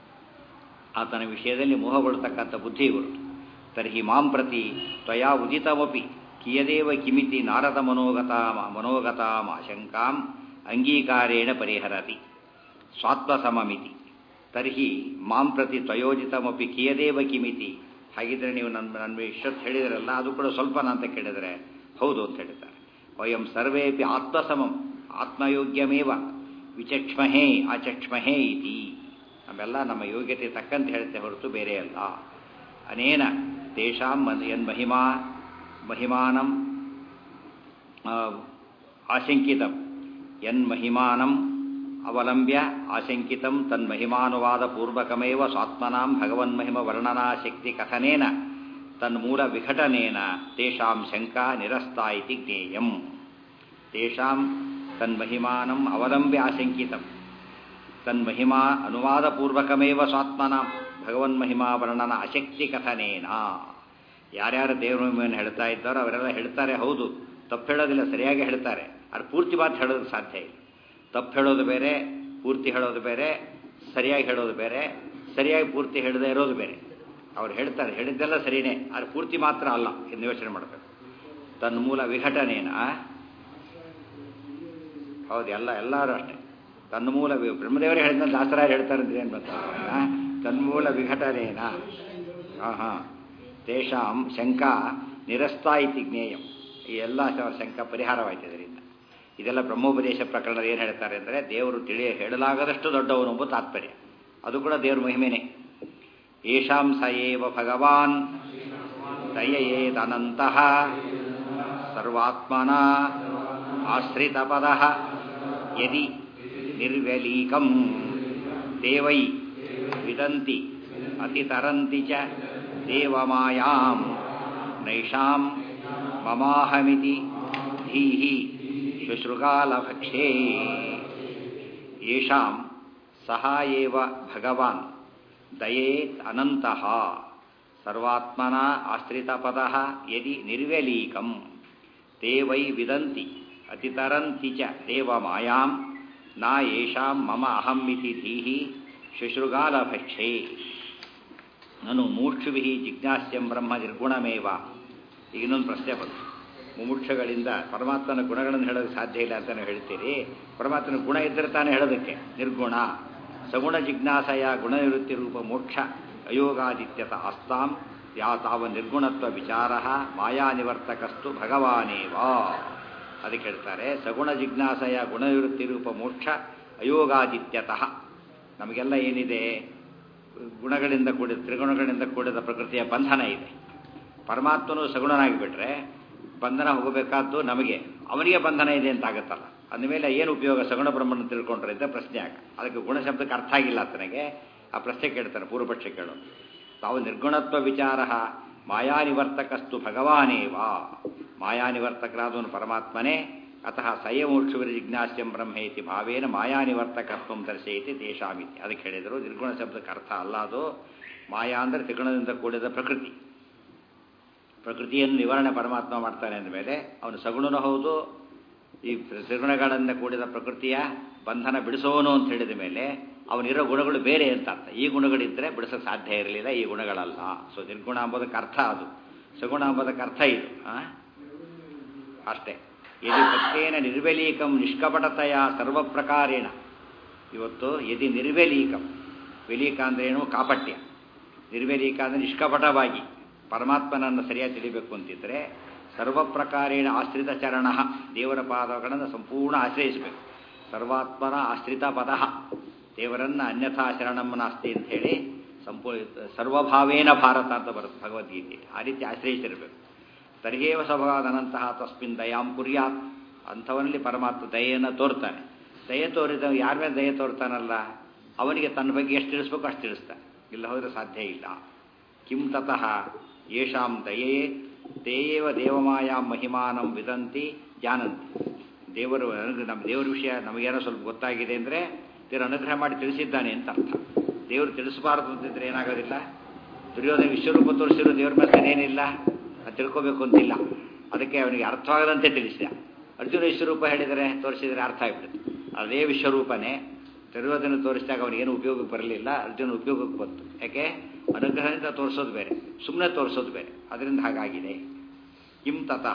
ಆತನ ವಿಷಯದಲ್ಲಿ ಮೋಹಗೊಳ್ತಕ್ಕಂಥ ಬುದ್ಧಿ ಇವರು ತರ್ಹಿ ಮಾಂ ಪ್ರತಿ ತ್ವಯಾ ಉದಿತಮಪಿ ಕಿಯದೇವ ಕಿಮಿತಿ ನಾರದ ಮನೋಗತ ಮನೋಗತಾಮಾಶಂಕಾಂ ಅಂಗೀಕಾರೇಣ ಪರಿಹರತಿ ಸ್ವಾತ್ಮಸಮಮಿತಿ ತರ್ಹಿ ಮಾಂ ಪ್ರತಿ ತ್ವಯೋಜಿತಮಪಿ ಕಿಯದೇವ ಕಿಮಿತಿ ಹಾಗಿದ್ರೆ ನೀವು ನನ್ನ ನನ್ನ ಇಷ್ಟೊತ್ತು ಹೇಳಿದ್ರಲ್ಲ ಅದು ಕೂಡ ಸ್ವಲ್ಪನ ಅಂತ ಕೇಳಿದರೆ ಹೌದು ಅಂತ ಹೇಳಿದ್ದಾರೆ ವಯಂ ಸರ್ವೇಪಿ ಆತ್ಮಸಮಂ ಆತ್ಮಯೋಗ್ಯಮೇವ ವಿಚಕ್ಷ್ಮಹೇ ಆಚಕ್ಷ್ಮಹೇ ಇತಿ ನಮ್ಮೆಲ್ಲ ನಮ್ಮ ಯೋಗ್ಯತೆ ತಕ್ಕಂತೆ ಹೇಳುತ್ತೆ ಹೊರತು ಬೇರೆ ಅಲ್ಲ ಅನೇನ ತೇಷಾಂ ಮನ್- ಯನ್ಮಹಿಮಾ ಮಹಿಮಾನಂ ಆ, ಆಶಂಕಿತಂ ಯನ್ಮಹಿಮಾನಂ ಅವಲಂಬ್ಯ ಆಶಂಕಿತಂ ತನ್ಮಹಿಮಾನುವಾದಪೂರ್ವಕಮೇವ ಸ್ವಾತ್ಮನಾಂ ಭಗವನ್ಮಹಿಮ ವರ್ಣನಾಶಕ್ತಿ ಕಥನೇನ ತನ್ಮೂಲ ವಿಘಟನೇನ ತೇಷಾಂ ಶಂಕಾ ನಿರಸ್ತಾ ಇತಿ ಜ್ಞೇಯಂ ತೇಷಾಂ ತನ್ಮಹಿಮಾನಂ ಅವಲಂಬ್ಯ ಆಶಂಕಿತಂ ತನ್ಮಹಿಮಾ ಅನುವಾದಪೂರ್ವಕಮೇವ ಸ್ವಾತ್ಮನಾಂ ಭಗವನ್ಮಹಿಮಾ ವರ್ಣನ ಅಶಕ್ತಿ ಕಥನೇನ ಯಾರ್ಯಾರು ದೇವರ ಮಹಿಮೆಯನ್ನು ಹೇಳ್ತಾ ಇದ್ದಾರೋ ಅವರೆಲ್ಲ ಹೇಳ್ತಾರೆ ಹೌದು ತಪ್ಪು ಹೇಳೋದಿಲ್ಲ ಸರಿಯಾಗಿ ಹೇಳ್ತಾರೆ ಅದು ಪೂರ್ತಿ ಮಾತು ಹೇಳೋದಕ್ಕೆ ಸಾಧ್ಯ ಇಲ್ಲ ತಪ್ಪು ಹೇಳೋದು ಬೇರೆ ಪೂರ್ತಿ ಹೇಳೋದು ಬೇರೆ ಸರಿಯಾಗಿ ಹೇಳೋದು ಬೇರೆ ಸರಿಯಾಗಿ ಪೂರ್ತಿ ಹೇಳದೇ ಇರೋದು ಬೇರೆ ಅವ್ರು ಹೇಳ್ತಾರೆ ಹೇಳಿದ್ದೆಲ್ಲ ಸರಿನೇ ಅದು ಪೂರ್ತಿ ಮಾತ್ರ ಅಲ್ಲ ಎಂದು ಯೋಚನೆ ಮಾಡಬೇಕು ತನ್ಮೂಲ ವಿಘಟನೇನ ಹೌದು ಎಲ್ಲ ಎಲ್ಲರೂ ಅಷ್ಟೇ ತನ್ಮೂಲ ವಿ- ಬ್ರಹ್ಮದೇವರೇ ಹೇಳಿದ ದಾಸರಾಯರು ಹೇಳ್ತಾರೆ ಅಂದ್ರೆ ಏನು ಗೊತ್ತಾ ಆ? ತನ್ಮೂಲ ವಿಘಟನೇನ ಹಾಂ ಹಾಂ ತೇಷಾಂ ಶಂಕಾ ನಿರಸ್ತಾ ಇತಿ ಜ್ಞೇಯಂ ಈ ಎಲ್ಲ ಶ- ಶಂಕ ಪರಿಹಾರವಾಯ್ತು ಇದರಿಂದ ಇದೆಲ್ಲ ಬ್ರಹ್ಮೋಪದೇಶ ಪ್ರಕರಣದ ಏನು ಹೇಳ್ತಾರೆ ಅಂದರೆ ದೇವರು ತಿಳಿ ಹೇಳಲಾಗದಷ್ಟು ದೊಡ್ಡವನು ಎಂಬ ತಾತ್ಪರ್ಯ ಅದು ಕೂಡ ದೇವ್ರ ಮಹಿಮೆನೇ ಯೇಷಾಂ ಸ ಏವ ಭಗವಾನ್ ದಯಯೇದನಂತಹ ಸರ್ವಾತ್ಮನ ಆಶ್ರಿತಪದ ಯದಿ ನಿರ್ವ್ಯಲೀಕಂ ದೇವೈ ವಿದಂತಿ ಅತಿತರಂತಿ ಚ ದೇವಮಾಯಾಂ ನೈಷಾಂ ಮಮಾಹಮಿತಿ ಧೀಹಿ ಶುಶ್ರುಗಾಲಭಕ್ಷೇ ಯೇಷಾಂ ಸಹ ಏವ ಭಗವಾನ್ ದಯೇತ್ ಅನಂತಃ ಸರ್ವಾತ್ಮನ ಆಶ್ರಿತಪದ ಯದಿ ನಿರ್ವ್ಯಲೀಕಂ ತೇ ವೈ ವಿದಂತಿ ಅತಿತರಂತಿ ಚ ದೇವಮಾಯಾಂ ನ ಯೇಷಾಂ ಮಮ ಅಹಮ್ಮಿತಿ ಧೀಹಿ ಶುಶ್ರುಗಾಲಭಕ್ಷೇ ನಾನು ಮೂಕ್ಷುಭಿ ಜಿಜ್ಞಾಸ್ಯಂ ಬ್ರಹ್ಮ ನಿರ್ಗುಣಮೇವ ಈಗ ಇನ್ನೊಂದು ಪ್ರಶ್ನೆ ಬಂತು ಮುಮುಕ್ಷಗಳಿಂದ ಪರಮಾತ್ಮನ ಗುಣಗಳನ್ನು ಹೇಳೋದಕ್ಕೆ ಸಾಧ್ಯ ಇಲ್ಲ ಅಂತ ನೀವು ಹೇಳ್ತೀರಿ ಪರಮಾತ್ಮನ ಗುಣ ಇದ್ದರೆ ತಾನೇ ಹೇಳೋದಕ್ಕೆ ನಿರ್ಗುಣ ಸಗುಣ ಜಿಜ್ಞಾಸಯ ಗುಣನಿವೃತ್ತಿ ರೂಪ ಮೋಕ್ಷ ಅಯೋಗಾದಿತ್ಯತ ಆಸ್ತಾಂ ಯಾ ತಾವ ನಿರ್ಗುಣತ್ವ ವಿಚಾರ ಮಾಯಾ ನಿವರ್ತಕಸ್ತು ಭಗವಾನೇವಾ ಅದಕ್ಕೆ ಹೇಳ್ತಾರೆ ಸಗುಣ ಜಿಜ್ಞಾಸಯ ಗುಣನಿವೃತ್ತಿ ರೂಪ ಮೋಕ್ಷ ಅಯೋಗಾದಿತ್ಯತಃ ನಮಗೆಲ್ಲ ಏನಿದೆ ಗುಣಗಳಿಂದ ಕೂಡಿದ ತ್ರಿಗುಣಗಳಿಂದ ಕೂಡಿದ ಪ್ರಕೃತಿಯ ಬಂಧನ ಇದೆ ಪರಮಾತ್ಮನು ಸಗುಣನಾಗಿಬಿಟ್ರೆ ಬಂಧನ ಹೋಗಬೇಕಾದ್ದು ನಮಗೆ ಅವನಿಗೆ ಬಂಧನ ಇದೆ ಅಂತ ಆಗುತ್ತಲ್ಲ ಅಂದಮೇಲೆ ಏನು ಉಪಯೋಗ ಸಗುಣ ಬ್ರಹ್ಮನ ತಿಳ್ಕೊಂಡ್ರೆ ಅಂತ ಪ್ರಶ್ನೆ ಆಗ ಅದಕ್ಕೆ ಗುಣ ಶಬ್ದಕ್ಕೆ ಅರ್ಥ ಆಗಿಲ್ಲ ಆತನಿಗೆ ಆ ಪ್ರಶ್ನೆ ಕೇಳ್ತಾನೆ ಪೂರ್ವಪಕ್ಷ ಕೇಳು ತಾವು ನಿರ್ಗುಣತ್ವ ವಿಚಾರ ಮಾಯಾನಿವರ್ತಕಸ್ತು ಭಗವಾನೇವಾ ಮಾಯಾನಿವರ್ತಕರಾದವನು ಪರಮಾತ್ಮನೇ ಅತಃ ಸಯಮೋಕ್ಷುವರಿ ಜಿಜ್ಞಾಸ್ಯಂ ಬ್ರಹ್ಮೇತಿ ಭಾವೇನ ಮಾಯಾನಿವರ್ತಕತ್ವ ದರ್ಶಯತಿ ತೇಷಾಮಿತಿ ಅದಕ್ಕೆ ಹೇಳಿದರು ನಿರ್ಗುಣ ಶಬ್ದಕ್ಕೆ ಅರ್ಥ ಅಲ್ಲ ಅದು ಮಾಯಾ ಅಂದರೆ ತ್ರಿಗುಣದಿಂದ ಕೂಡಿದ ಪ್ರಕೃತಿ ಪ್ರಕೃತಿಯನ್ನು ನಿವಾರಣೆ ಪರಮಾತ್ಮ ಮಾಡ್ತಾನೆ ಅಂದಮೇಲೆ ಅವನು ಸಗುಣನೂ ಹೌದು ಈ ತ್ರಿಗುಣಗಳಿಂದ ಕೂಡಿದ ಪ್ರಕೃತಿಯ ಬಂಧನ ಬಿಡಿಸೋನು ಅಂತ ಹೇಳಿದ ಮೇಲೆ ಅವನಿರೋ ಗುಣಗಳು ಬೇರೆ ಅಂತ ಅರ್ಥ ಈ ಗುಣಗಳಿದ್ದರೆ ಬಿಡಿಸೋಕೆ ಸಾಧ್ಯ ಇರಲಿಲ್ಲ ಈ ಗುಣಗಳಲ್ಲ ಸೊ ನಿರ್ಗುಣ ಅಂಬೋದಕ್ಕೆ ಅರ್ಥ ಅದು ಸಗುಣ ಅಂಬೋದಕ್ಕೆ ಅರ್ಥ ಇದು ಅಷ್ಟೇ ಯದಿ ಪ್ರತ್ಯೇನ ನಿರ್ವೆಲೀಕಂ ನಿಷ್ಕಪಟತೆಯ ಸರ್ವಪ್ರಕಾರೇಣ ಇವತ್ತು ಯದಿ ನಿರ್ವೆಲೀಕಂ ವೆಲೀಕ ಅಂದ್ರೇನು ಕಾಪಟ್ಯ ನಿರ್ವೆಲೀಕ ಅಂದರೆ ನಿಷ್ಕಪಟವಾಗಿ ಪರಮಾತ್ಮನನ್ನು ಸರಿಯಾಗಿ ತಿಳಿಬೇಕು ಅಂತಿದ್ರೆ ಸರ್ವಪ್ರಕಾರೇಣ ಆಶ್ರಿತ ಚರಣ ದೇವರ ಪಾದಗಳನ್ನು ಸಂಪೂರ್ಣ ಆಶ್ರಯಿಸಬೇಕು ಸರ್ವಾತ್ಮನ ಆಶ್ರಿತ ಪದ ದೇವರನ್ನ ಅನ್ಯಥಾ ಶರಣಮ್ಮನಾಸ್ತಿ ಅಂತ ಹೇಳಿ ಸಂಪೂ ಸರ್ವಭಾವೇನ ಭಾರತ ಅಂತ ಬರುತ್ತೆ ಭಗವದ್ಗೀತೆ ಆ ರೀತಿ ಆಶ್ರಯಿಸಿರಬೇಕು ತರ್ಹೇವ ಸ್ವಭಾವದಂತಹ ತಸ್ಮಿನ್ ದಯಾಂ ಕುರ್ಯಾತ್ ಅಂಥವನಲ್ಲಿ ಪರಮಾತ್ಮ ದಯೆಯನ್ನು ತೋರ್ತಾನೆ ದಯೆ ತೋರಿದ ಯಾರ ಮೇಲೆ ದಯೆ ತೋರ್ತಾನಲ್ಲ ಅವನಿಗೆ ತನ್ನ ಬಗ್ಗೆ ಎಷ್ಟು ತಿಳಿಸ್ಬೇಕು ಅಷ್ಟು ತಿಳಿಸ್ತಾನೆ ಇಲ್ಲ ಹೋದರೆ ಸಾಧ್ಯ ಇಲ್ಲ ಕಿಂ ತತಃ ಯೇಷಾಂ ದಯೇ ತೇವ ದೇವಮಾಯಾಂ ಮಹಿಮಾನಂ ವಿದಂತಿ ಜಾನಂತಿ ದೇವರು ಅನುಗ್ರಹ ನಮ್ಮ ದೇವರ ವಿಷಯ ನಮಗೇನೋ ಸ್ವಲ್ಪ ಗೊತ್ತಾಗಿದೆ ಅಂದರೆ ದೇವರು ಅನುಗ್ರಹ ಮಾಡಿ ತಿಳಿಸಿದ್ದಾನೆ ಅಂತ ಅರ್ಥ ದೇವರು ತಿಳಿಸಬಾರದು ಅಂತಿದ್ರೆ ಏನಾಗೋದಿಲ್ಲ ದುರ್ಯೋಧನ ವಿಶ್ವರೂಪ ತೋರಿಸಿರೋ ದೇವ್ರ ಮೇಲೆ ಏನಿಲ್ಲ ಅದು ತಿಳ್ಕೋಬೇಕು ಅಂತಿಲ್ಲ ಅದಕ್ಕೆ ಅವನಿಗೆ ಅರ್ಥವಾಗದಂತೆ ತಿಳಿಸಿದ ಅರ್ಜುನ ವಿಶ್ವರೂಪ ಹೇಳಿದರೆ ತೋರಿಸಿದರೆ ಅರ್ಥ ಆಗಿಬಿಡುತ್ತೆ ಅದೇ ವಿಶ್ವರೂಪನೇ ದುರ್ಯೋಧನ ತೋರಿಸಿದಾಗ ಅವನಿಗೇನು ಉಪಯೋಗಕ್ಕೆ ಬರಲಿಲ್ಲ ಅರ್ಜುನ ಉಪಯೋಗಕ್ಕೆ ಬಂತು ಯಾಕೆ ಅನುಗ್ರಹದಿಂದ ತೋರಿಸೋದು ಬೇರೆ ಸುಮ್ಮನೆ ತೋರಿಸೋದು ಬೇರೆ ಅದರಿಂದ ಹಾಗಾಗಿದೆ ಕಿಂ ತತಃ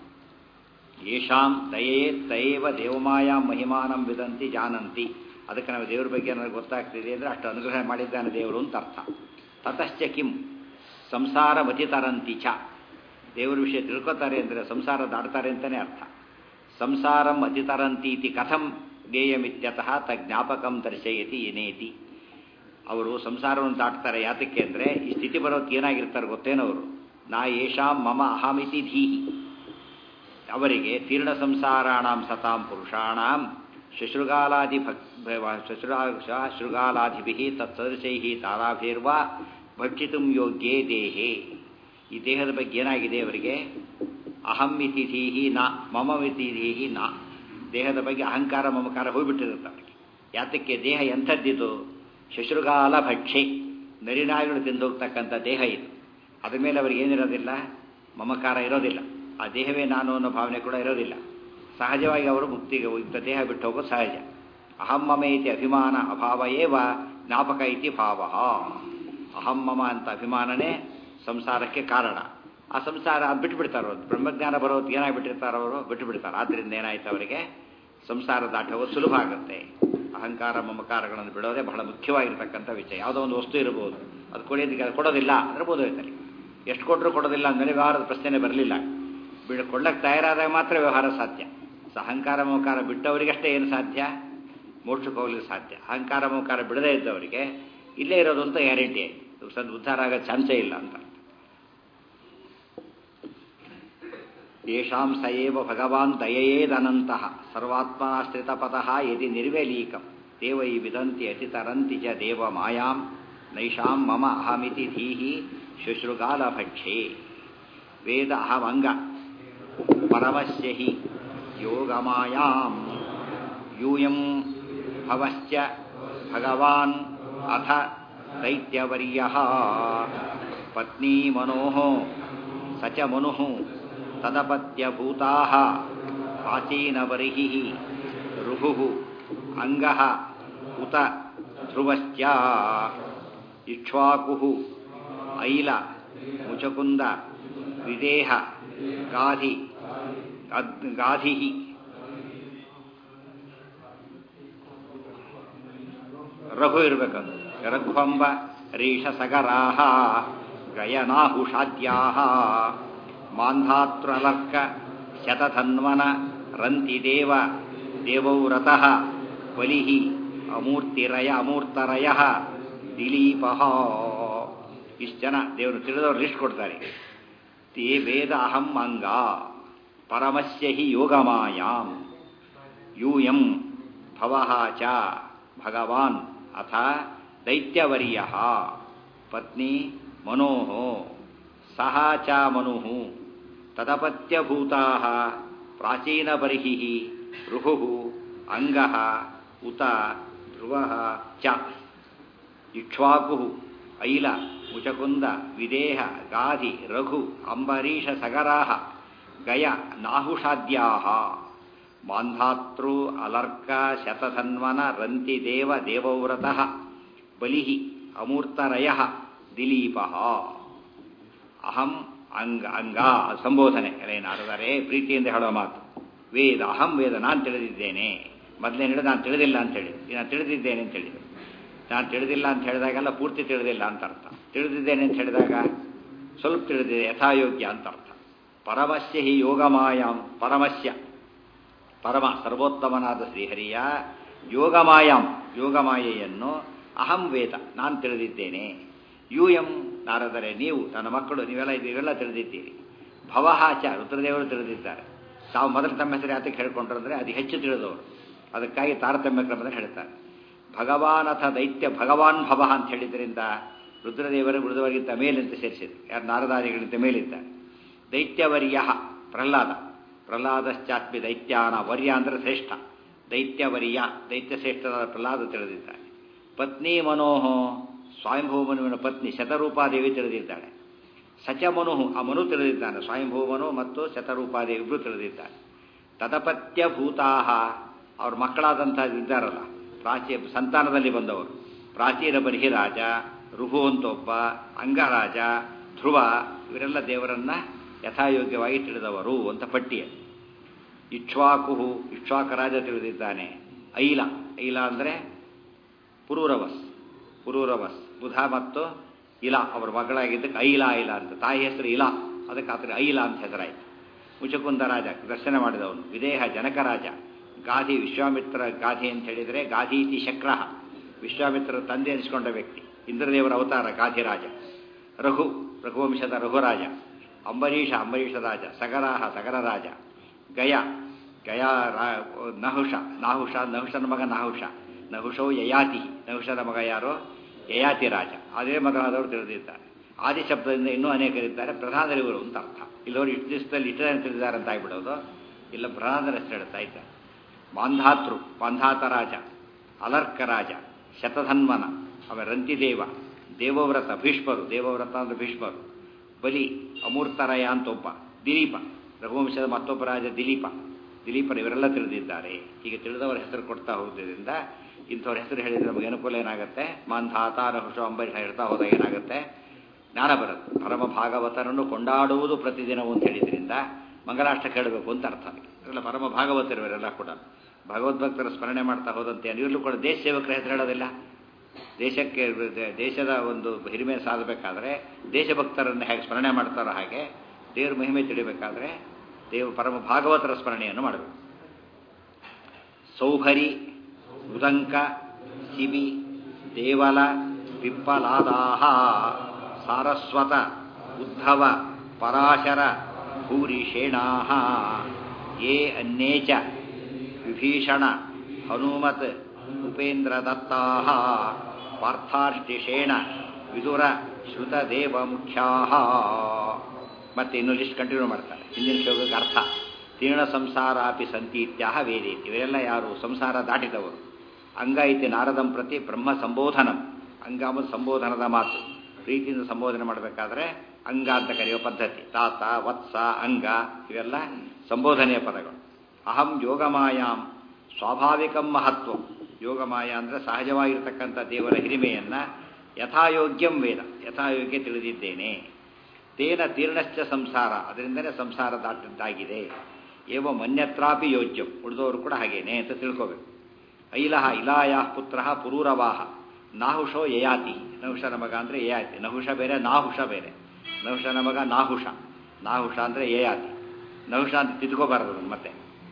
ಯೇಷಾಂ ದಯೇ ತಯೇವ ದೇವಮಾಯ ಮಹಿಮಾನಂ ವಿದಂತಿ ಜಾನಂತಿ ಅದಕ್ಕೆ ನಾವು ದೇವ್ರ ಬಗ್ಗೆ ನನಗೆ ಗೊತ್ತಾಗ್ತಿದೆ ಅಂದರೆ ಅಷ್ಟು ಅನುಗ್ರಹ ಮಾಡಿದ್ದಾನೆ ದೇವರು ಅಂತ ಅರ್ಥ ತತಶ್ಚ ಕಿಂ ಸಂಸಾರ ಮತಿತರಂತಿ ಚ ದೇವರ ವಿಷಯ ತಿಳ್ಕೊತಾರೆ ಅಂದರೆ ಸಂಸಾರ ದಾಡ್ತಾರೆ ಅಂತಲೇ ಅರ್ಥ ಸಂಸಾರಂ ಅತಿತರಂತೀತಿ ಕಥಂ ಜ್ಞೇಯಮಿತ್ಯತಃ ತ ಜ್ಞಾಪಕಂ ದರ್ಶಯತಿ ಏನೇತಿ ಅವರು ಸಂಸಾರವನ್ನು ದಾಟ್ತಾರೆ ಯಾತಕ್ಕೆ ಅಂದರೆ ಈ ಸ್ಥಿತಿ ಬರೋಕ್ಕೆ ಏನಾಗಿರ್ತಾರೆ ಗೊತ್ತೇನವರು ನಾ ಯೇಷಾಂ ಮಮ ಅಹಮಿತಿ ಧೀಹಿ ಅವರಿಗೆ ತೀರ್ಣ ಸಂಸಾರಾಣಾಂ ಸತಾಂ ಪುರುಷಾಣಾಂ ಶುಶ್ರುಗಾಲಾದಿ ಭಕ್ ಶುಶ್ರಾ ಶೃಗಾಲಾದಿಭಿ ತತ್ಸದೃಶೈ ತಾರಾಭಿರ್ವಾ ಭಕ್ಷಿತು ಯೋಗ್ಯೇ ದೇಹೇ ಈ ದೇಹದ ಬಗ್ಗೆ ಏನಾಗಿದೆ ಅವರಿಗೆ ಅಹಂ ಇತಿ ಧೀಹಿ ನಾ ಮಮ ಇತಿ ಧೀಹಿ ನಾ ದೇಹದ ಬಗ್ಗೆ ಅಹಂಕಾರ ಮಮಕಾರ ಹೋಗ್ಬಿಟ್ಟಿರುತ್ತೆ ಅವರಿಗೆ ಯಾತಕ್ಕೆ ದೇಹ ಎಂಥದ್ದಿದು ಶುಶ್ರುಗಾಲ ಭಕ್ಷೆ ನರಿನಾಯಿಗಳು ತಿಂದೋಗ್ತಕ್ಕಂಥ ದೇಹ ಇದು ಅದ ಮೇಲೆ ಅವ್ರಿಗೆ ಏನಿರೋದಿಲ್ಲ ಮಮಕಾರ ಇರೋದಿಲ್ಲ ಆ ದೇಹವೇ ನಾನು ಅನ್ನೋ ಭಾವನೆ ಕೂಡ ಇರೋದಿಲ್ಲ ಸಹಜವಾಗಿ ಅವರು ಮುಕ್ತಿಗೆ ಇಂಥ ದೇಹ ಬಿಟ್ಟು ಹೋಗೋದು ಸಹಜ ಅಹಂ ಮಮ ಇತಿ ಅಭಿಮಾನ ಅಭಾವ ಏವ ಜ್ಞಾಪಕ ಇತಿ ಭಾವ ಅಹಂ ಮಮ ಅಂತ ಅಭಿಮಾನನೇ ಸಂಸಾರಕ್ಕೆ ಕಾರಣ ಆ ಸಂಸಾರ ಅದು ಬಿಟ್ಟುಬಿಡ್ತಾರೆ ಅವರು ಬ್ರಹ್ಮಜ್ಞಾನ ಬರೋದು ಏನಾಗ್ಬಿಟ್ಟಿರ್ತಾರೆ ಅವರು ಬಿಟ್ಟುಬಿಡ್ತಾರೆ ಆದ್ದರಿಂದ ಏನಾಯ್ತು ಅವರಿಗೆ ಸಂಸಾರ ದಾಟ ಹೋಗೋದು ಸುಲಭ ಆಗುತ್ತೆ ಅಹಂಕಾರ ಮಮಕಾರಗಳನ್ನು ಬಿಡೋದೇ ಬಹಳ ಮುಖ್ಯವಾಗಿರ್ತಕ್ಕಂಥ ವಿಷಯ ಯಾವುದೋ ಒಂದು ವಸ್ತು ಇರಬಹುದು ಅದು ಕೊಡೋದಕ್ಕೆ ಕೊಡೋದಿಲ್ಲ ಅಂದ್ರೆ ಬೋಧೋಯ್ತಾರೆ ಎಷ್ಟು ಕೊಟ್ಟರು ಕೊಡೋದಿಲ್ಲ ಅಂದಮೇಲೆ ವ್ಯವಹಾರದ ಪ್ರಶ್ನೆ ಬರಲಿಲ್ಲ ಬಿಡ ಕೊಳ್ಳಕ್ಕೆ ತಯಾರಾದಾಗ ಮಾತ್ರ ವ್ಯವಹಾರ ಸಾಧ್ಯ ಸೊ ಅಹಂಕಾರ ಮಮಕಾರ ಬಿಟ್ಟವರಿಗಷ್ಟೇ ಏನು ಸಾಧ್ಯ ಮೋಕ್ಷಕ್ಕೆ ಹೋಗ್ಲಿಕ್ಕೆ ಸಾಧ್ಯ ಅಹಂಕಾರ ಮಮಕಾರ ಬಿಡದೇ ಇದ್ದವರಿಗೆ ಇಲ್ಲೇ ಇರೋದು ಅಂತ ಗ್ಯಾರಂಟಿ ಸದ್ ಉದ್ಧಾರ ಆಗೋ ಚಾನ್ಸೇ ಇಲ್ಲ ಅಂತ ಯೇಷಾಂ ಸ ಏವ ಭಗವಾನ್ ದಯೇದನಂತಹ ಸರ್ವಾತ್ಮನಾಶ್ರಿತಪತಃ ಯದಿ ನಿರ್ವೆಲೀಕಂ ದೇವೈ ವಿದಂತಿ ಅತಿತರಂತಿ ಚ ದೇವ ಮಾಯಾಂ ನೈಷಾಂ ಮಮ ಅಹಮಿತಿ ಧೀಹಿ ಶುಶ್ರುಗಾಲಭಕ್ಷೇ ವೇದ ಅಹಮಂಗ ಪರಮಸ್ಯ ಹಿ ಯೋಗಮಾಯಾಂ ಯೂಯಂ ಭವಶ್ಚ ಭಗವಾನ್ ಅಥ ದೈತ್ಯವರ್ಯ ಪತ್ನಿ ಮನೋಃ ಸ ಚ ಮನುಃ ತದಪತ್ಯಭೂತಾ ಪ್ರಾಚೀನಬರ್ಹಿಃ ರುಹುಃ ಅಂಗಃ ಉತ ಧ್ರುವಶ್ಚ ಇಕ್ಷ್ವಾಕುಃ ಐಲ ಮುಚಕುಂದ ವಿದೇಹ ಗಾಧಿ ಅದ್- ಗಾಧಿಃ ರಘು ಇರಬೇಕದು ರಘುವಂಬ ರೀಷಸಗರಾಹ ಗಯನಾಹುಷಾದ್ಯಾಹ ಮಾಂಧಾತೃಲರ್ಕ ಶತಧನ್ವನ ರಂತಿದೇವ ದೇವೌರತಃ ಬಲಿಃ ಅಮೂರ್ತಿರಯ ಅಮೂರ್ತರಯ ದಿಲೀಪಃ ಇಷ್ಟು ಜನ ದೇವರು ತಿಳಿದವ್ರು ಲಿಸ್ಟ್ ಕೊಡ್ತಾರೆ ತೇ ವೇದ ಅಹಂ ಅಂಗ ಪರಮಸ್ಯ ಹಿ ಯೋಗಮಾಯಾಂ ಯೂಯಂ ಭವಃ ಚ ಭಗವಾನ್ ಅಥ ದೈತ್ಯವರ್ಯ ಪತ್ನಿ ಮನೋ ಸಹ ಚ ಮನು ತದಪತ್ಯಭೂತಾ ಪ್ರಾಚೀನಬರ್ಹಿ ರುಹು ಅಂಗ ಉತ ಧ್ರುವ ಚ ಇಕ್ಷ್ವಾಕು ಐಲ ಮುಚಕುಂದ ವಿದೇಹ ಗಾಧಿ ರಘು ಅಂಬರೀಷ ಸಗರಾ ಗಯ ನಾಹುಷಾದ್ಯಾ ಮಾಂಧಾತೃ ಅಲರ್ಕ ಶತಧನ್ವನ ರಂತಿದೇವ ದೇವವ್ರತಃ ಬಲಿ ಅಮೂರ್ತರಯ ದಿಲೀಪ ಅಹಂ ಅಂಗ ಅಂಗ ಸಂಬೋಧನೆ ಏನಾದರೆ ಪ್ರೀತಿಯಿಂದ ಹೇಳೋ ಮಾತು ವೇದ ಅಹಂ ವೇದ ನಾನು ತಿಳಿದಿದ್ದೇನೆ ಮೊದಲೇನು ಹೇಳಿದ ನಾನು ತಿಳಿದಿಲ್ಲ ಅಂತ ಹೇಳಿ ನಾನು ತಿಳಿದಿದ್ದೇನೆ ಅಂತ ಹೇಳಿದ್ರು ನಾನು ತಿಳಿದಿಲ್ಲ ಅಂತ ಹೇಳಿದಾಗೆಲ್ಲ ಪೂರ್ತಿ ತಿಳಿದಿಲ್ಲ ಅಂತ ಅರ್ಥ ತಿಳಿದಿದ್ದೇನೆ ಅಂತ ಹೇಳಿದಾಗ ಸ್ವಲ್ಪ ತಿಳಿದಿದೆ ಯಥಾಯೋಗ್ಯ ಅಂತ ಅರ್ಥ ಪರಮಸ್ಯ ಹಿ ಯೋಗಮಾಯಾಂ ಪರಮಸ್ಯ ಪರಮ ಸರ್ವೋತ್ತಮನಾದ ಶ್ರೀಹರಿಯ ಯೋಗಮಾಯಾಂ ಯೋಗಮಾಯೆಯನ್ನು ಅಹಂ ವೇದ ನಾನು ತಿಳಿದಿದ್ದೇನೆ ಯು ಎಂ ನಾರದರೆ ನೀವು ನನ್ನ ಮಕ್ಕಳು ನೀವೆಲ್ಲ ನೀವೆಲ್ಲ ತಿಳಿದಿದ್ದೀರಿ ಭವಹಾಚ ರುದ್ರದೇವರು ತಿಳಿದಿದ್ದಾರೆ ತಾವು ಮೊದಲು ತಮ್ಮ ಹೆಸರು ಯಾತಕ್ಕೆ ಹೇಳ್ಕೊಂಡ್ರು ಅಂದರೆ ಅದು ಹೆಚ್ಚು ತಿಳಿದವರು ಅದಕ್ಕಾಗಿ ತಾರತಮ್ಯ ಕ್ರಮದಲ್ಲಿ ಹೇಳ್ತಾರೆ ಭಗವಾನ್ ಅಥ ದೈತ್ಯ ಭಗವಾನ್ ಭವ ಅಂತ ಹೇಳಿದ್ರಿಂದ ರುದ್ರದೇವರು ಮೃದುವರಿಗಿಂತ ಮೇಲಿಂತ ಸೇರಿಸಿದ್ರು ಯಾರು ನಾರದಾದಿಗಳಿಂತ ಮೇಲಿದ್ದಾರೆ ದೈತ್ಯವರ್ಯ ಪ್ರಹ್ಲಾದ ಪ್ರಹ್ಲಾದಶ್ಚಾತ್ಮಿ ದೈತ್ಯಾನ ವರ್ಯ ಅಂದರೆ ಶ್ರೇಷ್ಠ ದೈತ್ಯವರ್ಯ ದೈತ್ಯ ಶ್ರೇಷ್ಠನಾದ ಪ್ರಹ್ಲಾದ ತಿಳಿದಿದ್ದಾನೆ ಪತ್ನಿ ಮನೋಹ ಸ್ವಯಂಭೂಮನುವಿನ ಪತ್ನಿ ಶತರೂಪಾದೇವಿ ತಿಳಿದಿದ್ದಾಳೆ ಸಚಮನು ಆ ಮನು ತಿಳಿದಿದ್ದಾನೆ ಸ್ವಯಂಭೂಮನು ಮತ್ತು ಶತರೂಪಾದೇವಿ ಇಬ್ಬರು ತಿಳಿದಿದ್ದಾನೆ ತದಪತ್ಯ ಭೂತಾಹ ಅವ್ರ ಮಕ್ಕಳಾದಂತಹ ಇದ್ದಾರಲ್ಲ ಪ್ರಾಚೀ ಸಂತಾನದಲ್ಲಿ ಬಂದವರು ಪ್ರಾಚೀನ ಬರ್ಹಿರಾಜ ರುಹು ಅಂತ ಒಬ್ಬ ಅಂಗರಾಜ ಧ್ರುವ ಇವರೆಲ್ಲ ದೇವರನ್ನ ಯಥಾಯೋಗ್ಯವಾಗಿ ತಿಳಿದವರು ಅಂತ ಪಟ್ಟಿಯಲ್ಲಿ ಇಕ್ಷ್ವಾಕುಹು ಇಕ್ಷ್ವಾಕ ರಾಜ ತಿಳಿದಿದ್ದಾನೆ ಐಲ ಐಲ ಅಂದರೆ ಪುರೂರವಸ್ ಪುರೂರವಸ್ ಬುಧ ಮತ್ತು ಇಲ ಅವರ ಮಗಳಾಗಿದ್ದಕ್ಕೆ ಐಲ ಐಲ ಅಂತ ತಾಯಿ ಹೆಸರು ಇಲ ಅದಕ್ಕೆ ಆತನ ಐಲ ಅಂತ ಹೆಸರಾಯಿತು ಮುಚಕುಂದ ರಾಜ ದರ್ಶನ ಮಾಡಿದವನು ವಿದೇಹ ಜನಕರಾಜ ಗಾಧಿ ವಿಶ್ವಾಮಿತ್ರ ಗಾಧಿ ಅಂತ ಹೇಳಿದರೆ ಗಾಧೀತಿ ಶಕ್ರ ವಿಶ್ವಾಮಿತ್ರ ತಂದೆ ಅನಿಸ್ಕೊಂಡ ವ್ಯಕ್ತಿ ಇಂದ್ರದೇವರ ಅವತಾರ ಗಾಧಿರಾಜ ರಘು ರಘುವಂಶದ ರಘುರಾಜ ಅಂಬರೀಷ ಅಂಬರೀಷ ರಾಜ ಸಗರಾಹ ಸಗರರಾಜ ಗಯ ಗಯಾ ರಾ ನಹುಷ ನಾಹುಷ ನಹುಷನ ಮಗ ನಾಹುಷ ನಹುಷೋ ಯಯಾತಿ ನಹುಷನ ಮಗ ಯಾರೋ ಯಯಾತಿ ರಾಜ ಅದೇ ಮಗನಾದವರು ತಿಳಿದಿದ್ದಾರೆ ಆದಿ ಶಬ್ದದಿಂದ ಇನ್ನೂ ಅನೇಕರಿದ್ದಾರೆ ಪ್ರಧಾನರಿವರು ಅಂತ ಅರ್ಥ ಇಲ್ಲವರು ಇಷ್ಟು ದಿವಸದಲ್ಲಿ ಇಷ್ಟು ಜನ ತಿಳಿದಿದ್ದಾರೆ ಅಂತ ಆಗ್ಬಿಡೋದು ಇಲ್ಲ ಪ್ರಧಾನರ ಹೆಸರು ಹೇಳ್ತಾ ಇದ್ದಾರೆ ಮಾಂಧಾತೃ ಮಾಂಧಾತ ರಾಜ ಅಲರ್ಕ ರಾಜ ಶತಧನ್ವನ ಅವ ರಂತಿದೇವ ದೇವವ್ರತ ಭೀಷ್ಮರು ದೇವವ್ರತ ಅಂದ್ರೆ ಭೀಷ್ಮರು ಬಲಿ ಅಮೂರ್ತರಯ ಅಂತ ಒಬ್ಬ ದಿಲೀಪ ರಘುವಂಶದ ಮತ್ತೊಬ್ಬ ರಾಜ ದಿಲೀಪ ದಿಲೀಪರು ಇವರೆಲ್ಲ ತಿಳಿದಿದ್ದಾರೆ ಹೀಗೆ ತಿಳಿದವರ ಹೆಸರು ಕೊಡ್ತಾ ಹೋಗೋದ್ರಿಂದ ಇಂಥವ್ರ ಹೆಸರು ಹೇಳಿದ್ರೆ ನಮಗೆ ಅನುಕೂಲ ಏನಾಗುತ್ತೆ ಮಾಂಧಾತ ರಹುಷ ಅಂಬರೀಷ ಹೇಳ್ತಾ ಹೋದಾಗ ಏನಾಗುತ್ತೆ ಜ್ಞಾನ ಬರುತ್ತೆ ಪರಮ ಭಾಗವತರನ್ನು ಕೊಂಡಾಡುವುದು ಪ್ರತಿದಿನವೂ ಅಂತ ಹೇಳಿದ್ರಿಂದ ಮಂಗಲಾಷ್ಟ ಕೇಳಬೇಕು ಅಂತ ಅರ್ಥ ಇವರೆಲ್ಲ ಪರಮ ಭಾಗವತರು ಇವರೆಲ್ಲ ಕೂಡ ಭಗವದ್ಭಕ್ತರ ಸ್ಮರಣೆ ಮಾಡ್ತಾ ಹೋದಂತೆ ಇರಲು ಕೂಡ ದೇಶ ಸೇವಕರ ಹೆಸರು ಹೇಳೋದಿಲ್ಲ ದೇಶಕ್ಕೆ ದೇಶದ ಒಂದು ಹಿರಿಮೆ ಸಾಧಬೇಕಾದ್ರೆ ದೇಶಭಕ್ತರನ್ನು ಹೇಗೆ ಸ್ಮರಣೆ ಮಾಡ್ತಾರೋ ಹಾಗೆ ದೇವ್ರ ಮಹಿಮೆ ತಿಳಿಬೇಕಾದ್ರೆ ದೇವ ಪರಮ ಭಾಗವತರ ಸ್ಮರಣೆಯನ್ನು ಮಾಡಬೇಕು ಸೌಭರಿ ಉದಂಕ ಶಿಬಿ ದೇವಲ ಪಿಪ್ಪಲಾದಾಹ ಸಾರಸ್ವತ ಉದ್ಧವ ಪರಾಶರ ಭೂರಿಷೇಣಾಹ ಯೇ ಅನ್ಯೇ ಚ ವಿಭೀಷಣ ಹನುಮತ್ ಉಪೇಂದ್ರ ದತ್ತಾಹ ಪಾರ್ಥಾರ್ಟಿಷೇಣ ವಿದುರ ಶ್ರುತದೇವ ಮುಖ್ಯಾಹ ಮತ್ತೆ ಇನ್ನು ಲಿಸ್ಟ್ ಕಂಟಿನ್ಯೂ ಮಾಡ್ತಾರೆ ಹಿಂದಿನ ಶ್ಲೋಕಕ್ಕೆ ಅರ್ಥ ತೀರ್ಣ ಸಂಸಾರಾಪಿ ಸಂತಿ ಇತ್ಯಾಹ ವೇದೇತಿ ಇವರೆಲ್ಲ ಯಾರು ಸಂಸಾರ ದಾಟಿದವರು ಅಂಗ ಇತಿ ನಾರದಂ ಪ್ರತಿ ಬ್ರಹ್ಮ ಸಂಬೋಧನಂ ಅಂಗಾಮ ಸಂಬೋಧನದ ಮಾತು ಪ್ರೀತಿಯಿಂದ ಸಂಬೋಧನೆ ಮಾಡಬೇಕಾದ್ರೆ ಅಂಗ ಅಂತ ಕರೆಯುವ ಪದ್ಧತಿ ತಾತ ವತ್ಸ ಅಂಗ ಇವೆಲ್ಲ ಸಂಬೋಧನೆಯ ಪದಗಳು ಅಹಂ ಯೋಗಮಾಯಾಂ ಸ್ವಾಭಾವಿಕಂ ಮಹತ್ವ ಯೋಗಮಾಯ ಅಂದರೆ ಸಹಜವಾಗಿರ್ತಕ್ಕಂಥ ದೇವರ ಹಿರಿಮೆಯನ್ನು ಯಥಾಯೋಗ್ಯಂ ವೇದ ಯಥಾಯೋಗ್ಯ ತಿಳಿದಿದ್ದೇನೆ ತೇನ ತೀರ್ಣಶ್ಚ ಸಂಸಾರ ಅದರಿಂದನೇ ಸಂಸಾರ ದಾಟಿದ್ದಾಗಿದೆ ಏವ ಮನ್ಯತ್ರಾಪಿ ಯೋಜ್ಯಂ ಉಳಿದವರು ಕೂಡ ಹಾಗೇನೆ ಅಂತ ತಿಳ್ಕೋಬೇಕು ಐಲಹ ಇಲಾಯ ಪುತ್ರ ಪುರೂರವಾಹ ನಾಹುಷೋ ಯಯಾತಿ ನಹುಷನ ಮಗ ಅಂದರೆ ಯಯಾತಿ ನಹುಷ ಬೇರೆ ನಾಹುಷ ಬೇರೆ ನಹುಷನ ಮಗ ನಾಹುಷ ನಾಹುಷ ಅಂದರೆ ಯಯಾತಿ ನಹುಷ ಅಂತ ತಿದ್ಕೋಬಾರದು ಅದನ್ನು ಮತ್ತೆ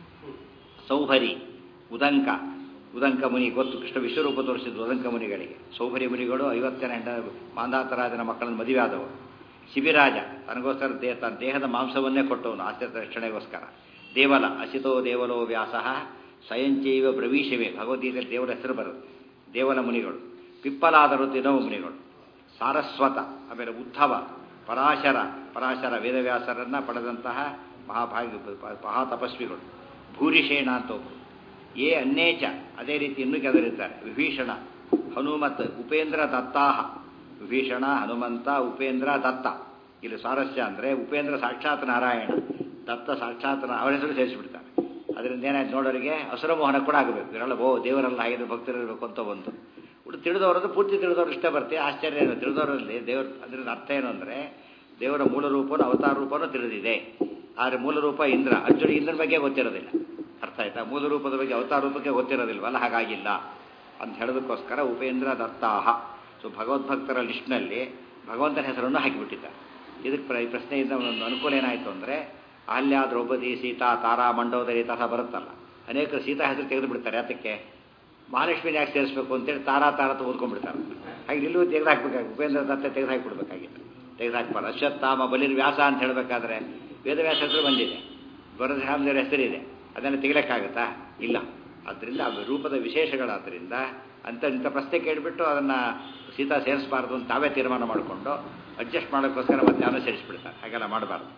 ಸೌಭರಿ ಉದಂಕ ಉದಂಕ ಮುನಿ ಗೊತ್ತು ಕೃಷ್ಣ ವಿಶ್ವರೂಪ ತೋರಿಸಿದ್ದು ಉದಂಕ ಮುನಿಗಳಿಗೆ ಸೌಭರಿ ಮುನಿಗಳು ಐವತ್ತರ ಹೆಂಡ ಮಾಂದಾತರಾಜನ ಮಕ್ಕಳನ್ನು ಮದುವೆ ಆದವರು ಶಿಬಿರಾಜ ತನಗೋಸ್ಕರ ದೇ ತನ್ನ ದೇಹದ ಮಾಂಸವನ್ನೇ ಕೊಟ್ಟವನು ಆಶ್ಚರ್ಯ ರಕ್ಷಣೆಗೋಸ್ಕರ ದೇವಲ ಅಸಿತೋ ದೇವಲೋ ವ್ಯಾಸ ಸ್ವಯಂಚೈವ ಪ್ರವೀಶವೇ ಭಗವದ್ಗೀತೆ ದೇವರ ಹೆಸರು ಬರುತ್ತೆ ದೇವಲ ಮುನಿಗಳು ಪಿಪ್ಪಲಾದರು ತಿನವು ಮುನಿಗಳು ಸಾರಸ್ವತ ಆಮೇಲೆ ಉದ್ಧವ ಪರಾಶರ ಪರಾಶರ ವೇದವ್ಯಾಸರನ್ನ ಪಡೆದಂತಹ ಮಹಾಭಾಗ್ಯ ಮಹಾತಪಸ್ವಿಗಳು ಭೂರಿಷೇಣ ಅಂತ ಒಬ್ಬರು ಏ ಅನ್ನೇಚ ಅದೇ ರೀತಿ ಇನ್ನೂ ಕೆಲವರಿದ್ದಾರೆ ವಿಭೀಷಣ ಹನುಮತ್ ಉಪೇಂದ್ರ ದತ್ತಾಹ ವಿಭೀಷಣ ಹನುಮಂತ ಉಪೇಂದ್ರ ದತ್ತ ಇಲ್ಲಿ ಸ್ವಾರಸ್ಯ ಅಂದರೆ ಉಪೇಂದ್ರ ಸಾಕ್ಷಾತ್ ನಾರಾಯಣ ದತ್ತ ಸಾಕ್ಷಾತ್ ಅವರ ಹೆಸರು ಸೇರಿಸಿಬಿಡ್ತಾರೆ ಅದರಿಂದ ಏನಾಯ್ತು ನೋಡೋರಿಗೆ ಅಸುರಮೋಹನ ಕೂಡ ಆಗಬೇಕು ಇರಲ್ಲ ಓ ದೇವರೆಲ್ಲ ಆಗಿದ್ರೆ ಭಕ್ತರಿರಬೇಕು ಅಂತ ಒಂದು ಉಳಿದು ತಿಳಿದವರದ್ದು ಪೂರ್ತಿ ತಿಳಿದವರು ಇಷ್ಟ ಬರ್ತೀವಿ ಆಶ್ಚರ್ಯ ಏನು ತಿಳಿದವರಲ್ಲಿ ದೇವ್ರ ಅದರಿಂದ ಅರ್ಥ ಏನು ಅಂದರೆ ದೇವರ ಮೂಲ ರೂಪನೂ ಅವತಾರ ರೂಪನೂ ತಿಳಿದಿದೆ ಆದರೆ ಮೂಲ ರೂಪ ಇಂದ್ರ ಅರ್ಜುನ ಇಂದ್ರನ ಬಗ್ಗೆ ಗೊತ್ತಿರೋದಿಲ್ಲ ಅರ್ಥ ಆಯ್ತಾ ಮೂಲ ರೂಪದ ಬಗ್ಗೆ ಅವತಾರ ರೂಪಕ್ಕೆ ಗೊತ್ತಿರೋದಿಲ್ವಲ್ಲ ಹಾಗಾಗಿಲ್ಲ ಅಂತ ಹೇಳೋದಕ್ಕೋಸ್ಕರ ಉಪೇಂದ್ರ ದತ್ತಾಹ ಸೊ ಭಗವದ್ಭಕ್ತರ ಲಿಸ್ಟ್ನಲ್ಲಿ ಭಗವಂತನ ಹೆಸರನ್ನು ಹಾಕಿಬಿಟ್ಟಿದ್ದಾರೆ ಇದಕ್ಕೆ ಪ್ರ ಪ್ರಶ್ನೆಯಿಂದ ಒಂದು ಅನುಕೂಲ ಏನಾಯಿತು ಅಂದರೆ ಅಹಲ್ಯ ದ್ರೌಪದಿ ಸೀತಾ ತಾರಾ ಮಂಡೋದರಿ ತಥ ಬರುತ್ತಲ್ಲ ಅನೇಕರು ಸೀತಾ ಹೆಸರು ತೆಗೆದು ಬಿಡ್ತಾರೆ ಅದಕ್ಕೆ ಮಹಾಲಕ್ಷ್ಮಿನ ಯಾಕೆ ಸೇರಿಸ್ಬೇಕು ಅಂತೇಳಿ ತಾರಾ ತಾರ ಓದ್ಕೊಂಡ್ಬಿಡ್ತಾರೆ ಹಾಗೆ ನಿಲ್ಲೂ ತೆಗೆದು ಹಾಕ್ಬೇಕಾಗಿ ಉಪೇಂದ್ರ ದತ್ತ ತೆಗೆದು ಹಾಕಿಬಿಡ್ಬೇಕಾಗಿತ್ತು ತೆಗೆದು ಹಾಕ್ಬಾರ್ದು ಅಶ್ವತ್ಥಾಮ ಬಲಿರ್ ವ್ಯಾಸ ಅಂತ ಹೇಳಬೇಕಾದ್ರೆ ವೇದವ್ಯಾಸ ಹೆಸರು ಬಂದಿದೆ ವರದರಾಮದೇವರ ಹೆಸರಿದೆ ಅದನ್ನು ತೆಗಿಲಿಕ್ಕಾಗತ್ತಾ ಇಲ್ಲ ಆದ್ದರಿಂದ ಆ ರೂಪದ ವಿಶೇಷಗಳಾದ್ದರಿಂದ ಅಂತ ಇಂಥ ಪ್ರಶ್ನೆ ಕೇಳಿಬಿಟ್ಟು ಅದನ್ನು ಸೀತಾ ಸೇರಿಸಬಾರ್ದು ಅಂತ ತಾವೇ ತೀರ್ಮಾನ ಮಾಡಿಕೊಂಡು ಅಡ್ಜಸ್ಟ್ ಮಾಡೋಕ್ಕೋಸ್ಕರ ಮತ್ತೆ ಯಾರೋ ಸೇರಿಸ್ಬಿಡ್ತಾರೆ ಹಾಗೆಲ್ಲ ಮಾಡಬಾರ್ದು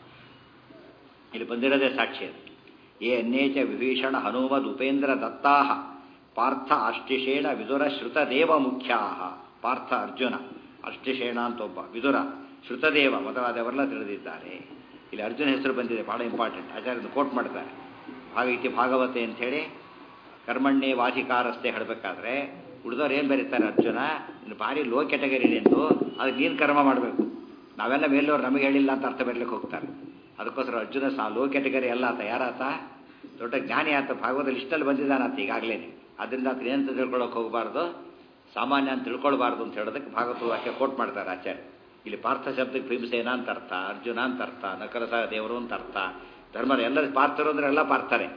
ಇಲ್ಲಿ ಬಂದಿರೋದೇ ಸಾಕ್ಷಿ ಅದು ಏ ಅನ್ಯೇಚ ವಿಭೀಷಣ ಹನುಮದ್ ಉಪೇಂದ್ರ ದತ್ತಾಹ ಪಾರ್ಥ ಅಷ್ಟಿಷೇಣ ವಿದುರ ಶ್ರುತದೇವ ಮುಖ್ಯಾ ಪಾರ್ಥ ಅರ್ಜುನ ಅಷ್ಟಿಷೇಣ ಅಂತ ಒಬ್ಬ ವಿದುರ ಶ್ರುತದೇವ ಮೊದಲಾದವರೆಲ್ಲ ತಿಳಿದಿದ್ದಾರೆ ಇಲ್ಲಿ ಅರ್ಜುನ ಹೆಸರು ಬಂದಿದೆ ಬಹಳ ಇಂಪಾರ್ಟೆಂಟ್ ಆಚಾರ್ಯನ ಕೋಟ್ ಮಾಡ್ತಾರೆ ಭಾಗೀತಿ ಭಾಗವತೆ ಅಂಥೇಳಿ ಕರ್ಮಣ್ಣೆ ವಾಧಿಕಾರಸ್ತೆ ಹೇಳಬೇಕಾದ್ರೆ ಉಳಿದವ್ರು ಏನು ಬರೀತಾರೆ ಅರ್ಜುನ ಇನ್ನು ಭಾರಿ ಲೋ ಕೆಟಗರಿ ಎಂದು ಅದಕ್ಕೆ ನೀನು ಕರ್ಮ ಮಾಡಬೇಕು ನಾವೆಲ್ಲ ಮೇಲವ್ರು ನಮಗೆ ಹೇಳಿಲ್ಲ ಅಂತ ಅರ್ಥ ಬರಲಿಕ್ಕೆ ಹೋಗ್ತಾರೆ ಅದಕ್ಕೋಸ್ಕರ ಅರ್ಜುನ ಸಹ ಲೋ ಕೆಟಗರಿ ಅಲ್ಲ ಆತ ಯಾರಾತ ದೊಡ್ಡ ಜ್ಞಾನಿ ಆತ ಭಾಗವತ ಲಿಸ್ಟಲ್ಲಿ ಬಂದಿದ್ದಾನಾತ ಈಗಾಗಲೇ ಅದರಿಂದ ಆತ ಏನಂತ ತಿಳ್ಕೊಳ್ಳೋಕೆ ಹೋಗಬಾರ್ದು ಸಾಮಾನ್ಯ ಅಂತ ತಿಳ್ಕೊಳ್ಬಾರ್ದು ಅಂತ ಹೇಳೋದಕ್ಕೆ ಭಾಗವತ ವಾಕ್ಯ ಕೋಟ್ ಮಾಡ್ತಾರೆ ಆಚಾರ್ಯ ಇಲ್ಲಿ ಪಾರ್ಥ ಶಬ್ದಕ್ಕೆ ಭೀಮಸೇನ ಅಂತ ಅರ್ಥ ಅರ್ಜುನ ಅಂತ ಅರ್ಥ ನಕಲ ಸಹ ದೇವರು ಅಂತ ಅರ್ಥ ಧರ್ಮರ ಎಲ್ಲರೂ ಪಾರ್ಥರು ಅಂದ್ರೆ ಎಲ್ಲ ಪಾರ್ಥರೆ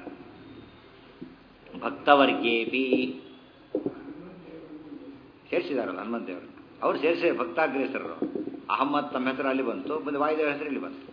ಭಕ್ತವರ್ಗೇಪಿ ಸೇರಿಸಿದಾರಲ್ಲ ಹನುಮಂತ ದೇವರು ಅವ್ರು ಸೇರಿಸಿ ಭಕ್ತಾಗ್ರೇಸರರು ಅಹಮ್ಮದ್ ತಮ್ಮ ಹೆಸರು ಅಲ್ಲಿ ಬಂತು ಬಂದು ವಾಯುದೇವ ಹೆಸರು ಇಲ್ಲಿ ಬಂತು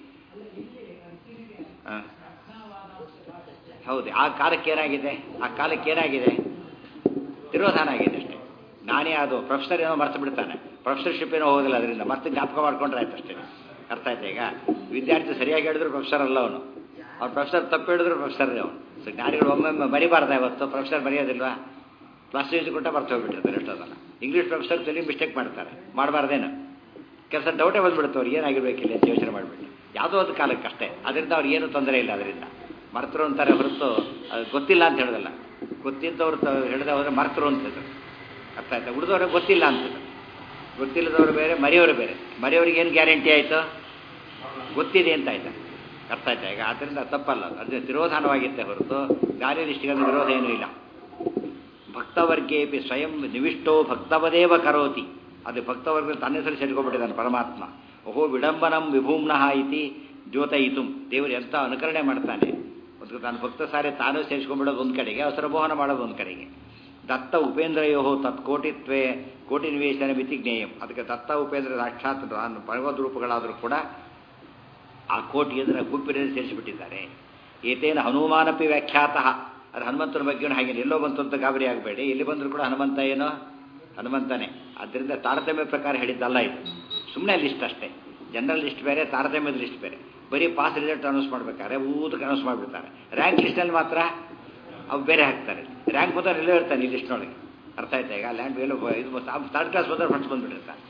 ಹಾಂ ಹೌದು ಆ ಕಾಲಕ್ಕೆ ಏನಾಗಿದೆ ಆ ಕಾಲಕ್ಕೆ ಏನಾಗಿದೆ ತಿರೋಧಾನ ಆಗಿದೆ ಅಷ್ಟೇ ನಾನೇ ಅದು ಪ್ರೊಫೆಸರ್ ಏನೋ ಮರ್ತು ಬಿಡ್ತಾನೆ ಪ್ರೊಫೆಸರ್ಶಿಪ್ ಏನೋ ಹೋಗೋದಿಲ್ಲ ಅದರಿಂದ ಮತ್ತೆ ಜ್ಞಾಪಕ ಮಾಡ್ಕೊಂಡ್ರೆ ಆಯ್ತು ಅಷ್ಟೇ ಅರ್ಥ ಆಯ್ತಾ ಈಗ ವಿದ್ಯಾರ್ಥಿ ಸರಿಯಾಗಿ ಹೇಳಿದ್ರು ಪ್ರೊಫೆಸರ್ ಅಲ್ಲ ಅವನು ಅವ್ನು ಪ್ರೊಫೆಸರ್ ತಪ್ಪು ಹೇಳಿದ್ರು ಪ್ರೊಫೆಸರ್ ಅವನು ಸೊ ಜ್ಞಾನಿಗಳು ಒಮ್ಮೊಮ್ಮೆ ಬರಿಬಾರ್ದ ಇವತ್ತು ಪ್ರೊಫೆಸರ್ ಬರೆಯೋದಿಲ್ವಾ ಕ್ಲಾಸ್ ಯೂಸ್ ಕೊಟ್ಟ ಬರ್ತು ಹೋಗ್ಬಿಟ್ಟಿರ್ತಾರೆ ಎಷ್ಟೋದಲ್ಲ ಇಂಗ್ಲೀಷ್ ಪ್ರೊಫೆಸರ್ ತಲೆ ಮಿಸ್ಟೇಕ್ ಮಾಡ್ತಾರೆ ಮಾಡಬಾರ್ದೇನು ಕೆಲಸ ಡೌಟೇ ಬಂದ್ಬಿಡುತ್ತೆ ಅವ್ರು ಏನಾಗಿರ್ಬೇಕಿಲ್ಲ ಅಂತ ಯೋಚನೆ ಮಾಡಿಬಿಟ್ಟು ಯಾವುದೋ ಒಂದು ಕಾಲಕ್ಕೆ ಅಷ್ಟೇ ಅದರಿಂದ ಅವ್ರಿಗೆ ಏನು ತೊಂದರೆ ಇಲ್ಲ ಅದರಿಂದ ಮರ್ತರು ಅಂತಾರೆ ಹೊರತು ಅದು ಗೊತ್ತಿಲ್ಲ ಅಂತ ಹೇಳೋದಲ್ಲ ಗೊತ್ತಿದ್ದವ್ರು ಹೇಳಿದ ಹೋದ್ರೆ ಮರ್ತರು ಅಂತದ್ದು ಅರ್ಥ ಆಯ್ತಾ ಉಳಿದವ್ರಿಗೆ ಗೊತ್ತಿಲ್ಲ ಅಂತದ್ದು ಗೊತ್ತಿಲ್ಲದವರು ಬೇರೆ ಮರೆಯವರು ಬೇರೆ ಮರೆಯವ್ರಿಗೆ ಏನು ಗ್ಯಾರಂಟಿ ಆಯಿತು ಗೊತ್ತಿದೆ ಅಂತ ಆಯ್ತಾ ಅರ್ಥ ಆಯ್ತಾ ಈಗ ಆದ್ದರಿಂದ ತಪ್ಪಲ್ಲ ಅದು ತಿರೋಧಾನವಾಗಿತ್ತೆ ಹೊರತು ಗಾಲಿ ನಿಷ್ಠಿಗಳ ವಿರೋಧ ಏನೂ ಇಲ್ಲ ಭಕ್ತವರ್ಗೇಪಿ ಸ್ವಯಂ ನಿವಿಷ್ಟೋ ಭಕ್ತವದೇವ ಕರೋತಿ ಅದು ಭಕ್ತವರ್ಗ ತನ್ನ ಹೆಸರು ಸೇರ್ಕೊಂಡ್ಬಿಟ್ಟಿದ್ದಾನೆ ಪರಮಾತ್ಮ ಓಹೋ ವಿಡಂಬನಂ ವಿಭೂಮ್ನಃ ಇತಿ ಜ್ಯೋತಯಿತು ದೇವರು ಎಂಥ ಅನುಕರಣೆ ಮಾಡ್ತಾನೆ ಒಂದು ತಾನು ಭಕ್ತ ಸಾರಿ ತಾನು ಸೇರಿಸ್ಕೊಂಡ್ಬಿಡೋದು ಒಂದು ಕಡೆಗೆ ಅವಸರಮೋಹನ ಮಾಡೋದು ಒಂದು ಕಡೆಗೆ ದತ್ತ ಉಪೇಂದ್ರಯೋ ತತ್ಕೋಟಿತ್ವೇ ಕೋಟಿ ನಿವೇಶನ ಮಿತಿ ಜ್ಞೇಯಂ ಅದಕ್ಕೆ ದತ್ತ ಉಪೇಂದ್ರ ಸಾಕ್ಷಾತ್ ಭಗವದ್ ರೂಪಗಳಾದರೂ ಕೂಡ ಆ ಕೋಟಿ ಎದುರ ಗುಂಪಿನಲ್ಲಿ ಸೇರಿಸಿಬಿಟ್ಟಿದ್ದಾರೆ ಏತೇನ ಹನುಮಾನಪಿ ವ್ಯಾಖ್ಯಾತಃ ಅದು ಹನುಮಂತನ ಬಗ್ಗೆ ಹಾಗೆ ಎಲ್ಲೋ ಬಂತು ಅಂತ ಗಾಬರಿ ಆಗಬೇಡಿ ಎಲ್ಲಿ ಬಂದರೂ ಕೂಡ ಹನುಮಂತ ಏನೋ ಹನುಮಂತನೇ ಆದ್ದರಿಂದ ತಾರತಮ್ಯ ಪ್ರಕಾರ ಹೇಳಿದ್ದಲ್ಲ ಇದು ಸುಮ್ಮನೆ ಲಿಸ್ಟ್ ಅಷ್ಟೇ ಜನರಲ್ ಲಿಸ್ಟ್ ಬೇರೆ ತಾರತಮ್ಯದ ಲಿಸ್ಟ್ ಬೇರೆ ಬರೀ ಪಾಸ್ ರಿಸಲ್ಟ್ ಅನೌನ್ಸ್ ಮಾಡ್ಬೇಕಾದ್ರೆ ಊದಕ್ಕೆ ಅನೌನ್ಸ್ ಮಾಡಿಬಿಡ್ತಾರೆ ರ್ಯಾಂಕ್ ಲಿಸ್ಟಲ್ಲಿ ಮಾತ್ರ ಅವು ಬೇರೆ ಹಾಕ್ತಾರೆ ರ್ಯಾಂಕ್ ಬಂದವ್ರು ಎಲ್ಲೋ ಇರ್ತಾನೆ ಈ ಲಿಸ್ಟ್ನೊಳಗೆ ಅರ್ಥ ಆಯ್ತಾ ಈಗ ಲ್ಯಾಂಡ್ ಎಲ್ಲೋ ಇದು ಥರ್ಡ್ ಕ್ಲಾಸ್ ಬಂದವ್ರು ಫಸ್ಟ್ ಬಂದುಬಿಟ್ಟಿರ್ತಾರೆ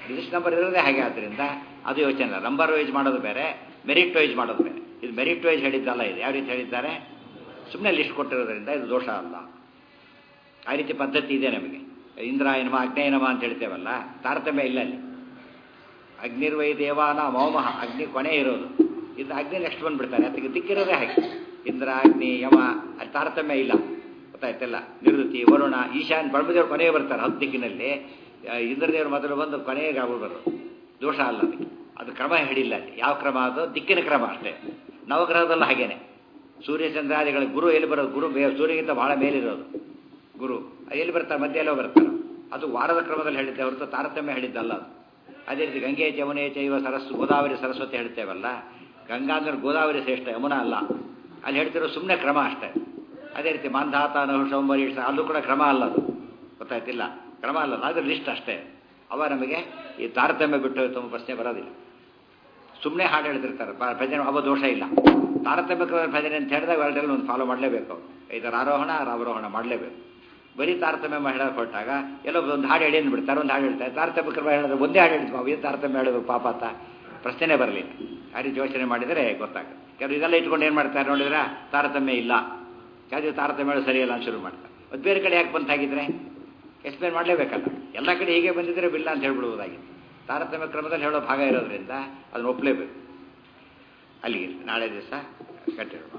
ರಿಜಿಸ್ಟ್ ನಂಬರ್ ಇರೋದೇ ಹಾಗೆ ಆದ್ದರಿಂದ ಅದು ಯೋಚನೆ ಇಲ್ಲ ನಂಬರ್ ವೈಸ್ ಮಾಡೋದು ಬೇರೆ ಮೆರಿಟ್ ವೈಸ್ ಮಾಡೋದು ಬೇರೆ ಇದು ಮೆರಿಟ್ ವೈಸ್ ಹೇಳಿದ್ದಲ್ಲ ಇದು ಯಾವ ರೀತಿ ಹೇಳಿದ್ದಾರೆ ಸುಮ್ಮನೆ ಲಿಸ್ಟ್ ಕೊಟ್ಟಿರೋದ್ರಿಂದ ಇದು ದೋಷ ಅಲ್ಲ ಆ ರೀತಿ ಪದ್ಧತಿ ಇದೆ ನಮಗೆ ಇಂದ್ರಾಯನಮ ಅಗ್ನೇಯನಮ ಅಂತ ಹೇಳ್ತೇವಲ್ಲ ತಾರತಮ್ಯ ಇಲ್ಲ ಅಲ್ಲಿ ಅಗ್ನಿರ್ವೈ ದೇವಾನ ಮೌಮಹ ಅಗ್ನಿ ಕೊನೆ ಇರೋದು ಇದು ಅಗ್ನಿ ನೆಕ್ಸ್ಟ್ ಬಂದ್ಬಿಡ್ತಾರೆ ಅದಕ್ಕೆ ದಿಕ್ಕಿರೋದೇ ಹಾಗೆ ಇಂದ್ರ ಅಗ್ನಿ ಯಮ ಅಲ್ಲಿ ತಾರತಮ್ಯ ಇಲ್ಲ ಗೊತ್ತಾಯ್ತಲ್ಲ ನಿವೃತ್ತಿ ವರುಣ ಈಶಾನ್ ಬ್ರಹ್ಮದೇವರು ಕೊನೆಗೆ ಬರ್ತಾರೆ ಹತ್ತು ದಿಕ್ಕಿನಲ್ಲಿ ಆ, ಇಂದ್ರದೇವರು ಮೊದಲು ಬಂದು ಕೊನೆಗೆ ಆಗ್ಬಿಡ್ಬಾರ್ದು ದೋಷ ಅಲ್ಲ ಅದಕ್ಕೆ ಅದು ಕ್ರಮ ಹೇಳಿಲ್ಲ ಅಲ್ಲಿ ಯಾವ ಕ್ರಮ ಅದು ದಿಕ್ಕಿನ ಕ್ರಮ ಅಷ್ಟೇ ನವಗ್ರಹದಲ್ಲ ಹಾಗೇನೆ ಸೂರ್ಯ ಚಂದ್ರಾದಿಗಳ ಗುರು ಎಲ್ಲಿ ಬರೋದು ಗುರು ಬೇ ಸೂರ್ಯಗಿಂತ ಬಹಳ ಮೇಲಿರೋದು ಗುರು ಅದು ಎಲ್ಲಿ ಬರ್ತಾರೆ ಮಧ್ಯೆ ಎಲ್ಲೋ ಬರ್ತಾರೆ ಅದು ವಾರದ ಕ್ರಮದಲ್ಲಿ ಹೇಳಿದ್ದೆ ಹೊರತು ತಾರತಮ್ಯ ಹೇಳಿದ್ದಲ್ಲ ಅದು ಅದೇ ರೀತಿ ಗಂಗೆ ಯಮುನೆ ಚೈವ ಸರಸ್ಸು ಗೋದಾವರಿ ಸರಸ್ವತಿ ಹೇಳ್ತೇವಲ್ಲ ಗಂಗಾ ಅಂದ್ರೆ ಗೋದಾವರಿ ಶ್ರೇಷ್ಠ ಯಮುನಾ ಅಲ್ಲ ಅಲ್ಲಿ ಹೇಳ್ತಿರೋ ಸುಮ್ಮನೆ ಕ್ರಮ ಅಷ್ಟೇ ಅದೇ ರೀತಿ ಮಾಂಧಾತ ನಹುಷಂಬರಿ ಅಲ್ಲೂ ಕೂಡ ಕ್ರಮ ಅಲ್ಲ ಅದು ಗೊತ್ತಾಯ್ತಿಲ್ಲ ಕ್ರಮ ಅಲ್ಲ ಅದು ಲಿಸ್ಟ್ ಅಷ್ಟೇ ಅವ ನಮಗೆ ಈ ತಾರತಮ್ಯ ಬಿಟ್ಟು ತುಂಬ ಪ್ರಶ್ನೆ ಬರೋದಿಲ್ಲ ಸುಮ್ಮನೆ ಹಾಡು ಹೇಳ್ತಿರ್ತಾರೆ ಬ- ಭಜನೆ ಅವ ದೋಷ ಇಲ್ಲ ತಾರತಮ್ಯ ಕ್ರಮದ ಭಜನೆ ಅಂತ ಹೇಳಿದಾಗ ಎರಡರಲ್ಲಿ ಒಂದು ಫಾಲೋ ಮಾಡಲೇಬೇಕು ಅವ್ರು ಇದರ ಆರೋಹಣ ಅವರೋಹಣ ಮಾಡಲೇಬೇಕು ಬರೀ ತಾರತಮ್ಯ ಹೇಳೋಕೆ ಹೊರಟಾಗ ಎಲ್ಲೋ ಒಂದು ಹಾಡು ಹೇಳಿ ಬಿಡ್ತಾರೆ ಒಂದು ಹಾಡು ಹೇಳ್ತಾರೆ ತಾರತಮ್ಯ ಕ್ರಮ ಹೇಳಿದ್ರೆ ಒಂದೇ ಹಾಡು ಹೇಳಿದ್ವಿ ನಾವು ಏನು ತಾರತಮ್ಯ ಹೇಳೋದು ಪಾಪ ಅಂತ ಪ್ರಶ್ನೆನೇ ಬರಲಿಲ್ಲ ಆ ರೀತಿ ಯೋಚನೆ ಮಾಡಿದರೆ ಗೊತ್ತಾಗುತ್ತೆ ಕೆಲವರು ಇದೆಲ್ಲ ಇಟ್ಕೊಂಡು ಏನು ಮಾಡ್ತಾರೆ ನೋಡಿದ್ರೆ ತಾರತಮ್ಯ ಇಲ್ಲ ಯಾವ್ದು ತಾರತಮ್ಯ ಹೇಳೋದು ಸರಿಯಲ್ಲ ಅಂತ ಶುರು ಮಾಡ್ತಾರೆ ಅದು ಬೇರೆ ಕಡೆ ಯಾಕೆ ಬಂತಾಗಿದ್ರೆ ಎಕ್ಸ್ಪ್ಲೇನ್ ಮಾಡಲೇಬೇಕಲ್ಲ ಎಲ್ಲ ಕಡೆ ಹೀಗೆ ಬಂದಿದ್ರೆ ಬಿಲ್ಲ ಅಂತ ಹೇಳ್ಬಿಡ್ಬೋದಾಗಿತ್ತು ತಾರತಮ್ಯ ಕ್ರಮದಲ್ಲಿ ಹೇಳೋ ಭಾಗ ಇರೋದ್ರಿಂದ ಅದನ್ನ ಒಪ್ಪಲೇಬೇಕು ಅಲ್ಲಿಗೆ ನಾಳೆ ದಿವಸ ಕಟ್ಟಿರೋಣ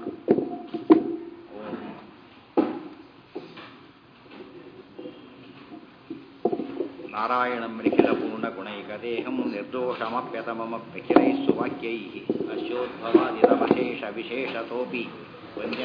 ನಾರಾಯಣಂ ಲಿಖಿತ ಪೂರ್ಣ ಗುಣೈಕದೇಹಂ ನಿರ್ದೋಷಮಪ್ಯತಮಮಪ್ಯಖಿಲೈಃ ಸುವಾಕ್ಯೈಃ ಅಶ್ಯೋದ್ಭವಾದಿತಮಶೇಷ ವಿಶೇಷತೋಪಿ ವಂದ್ಯ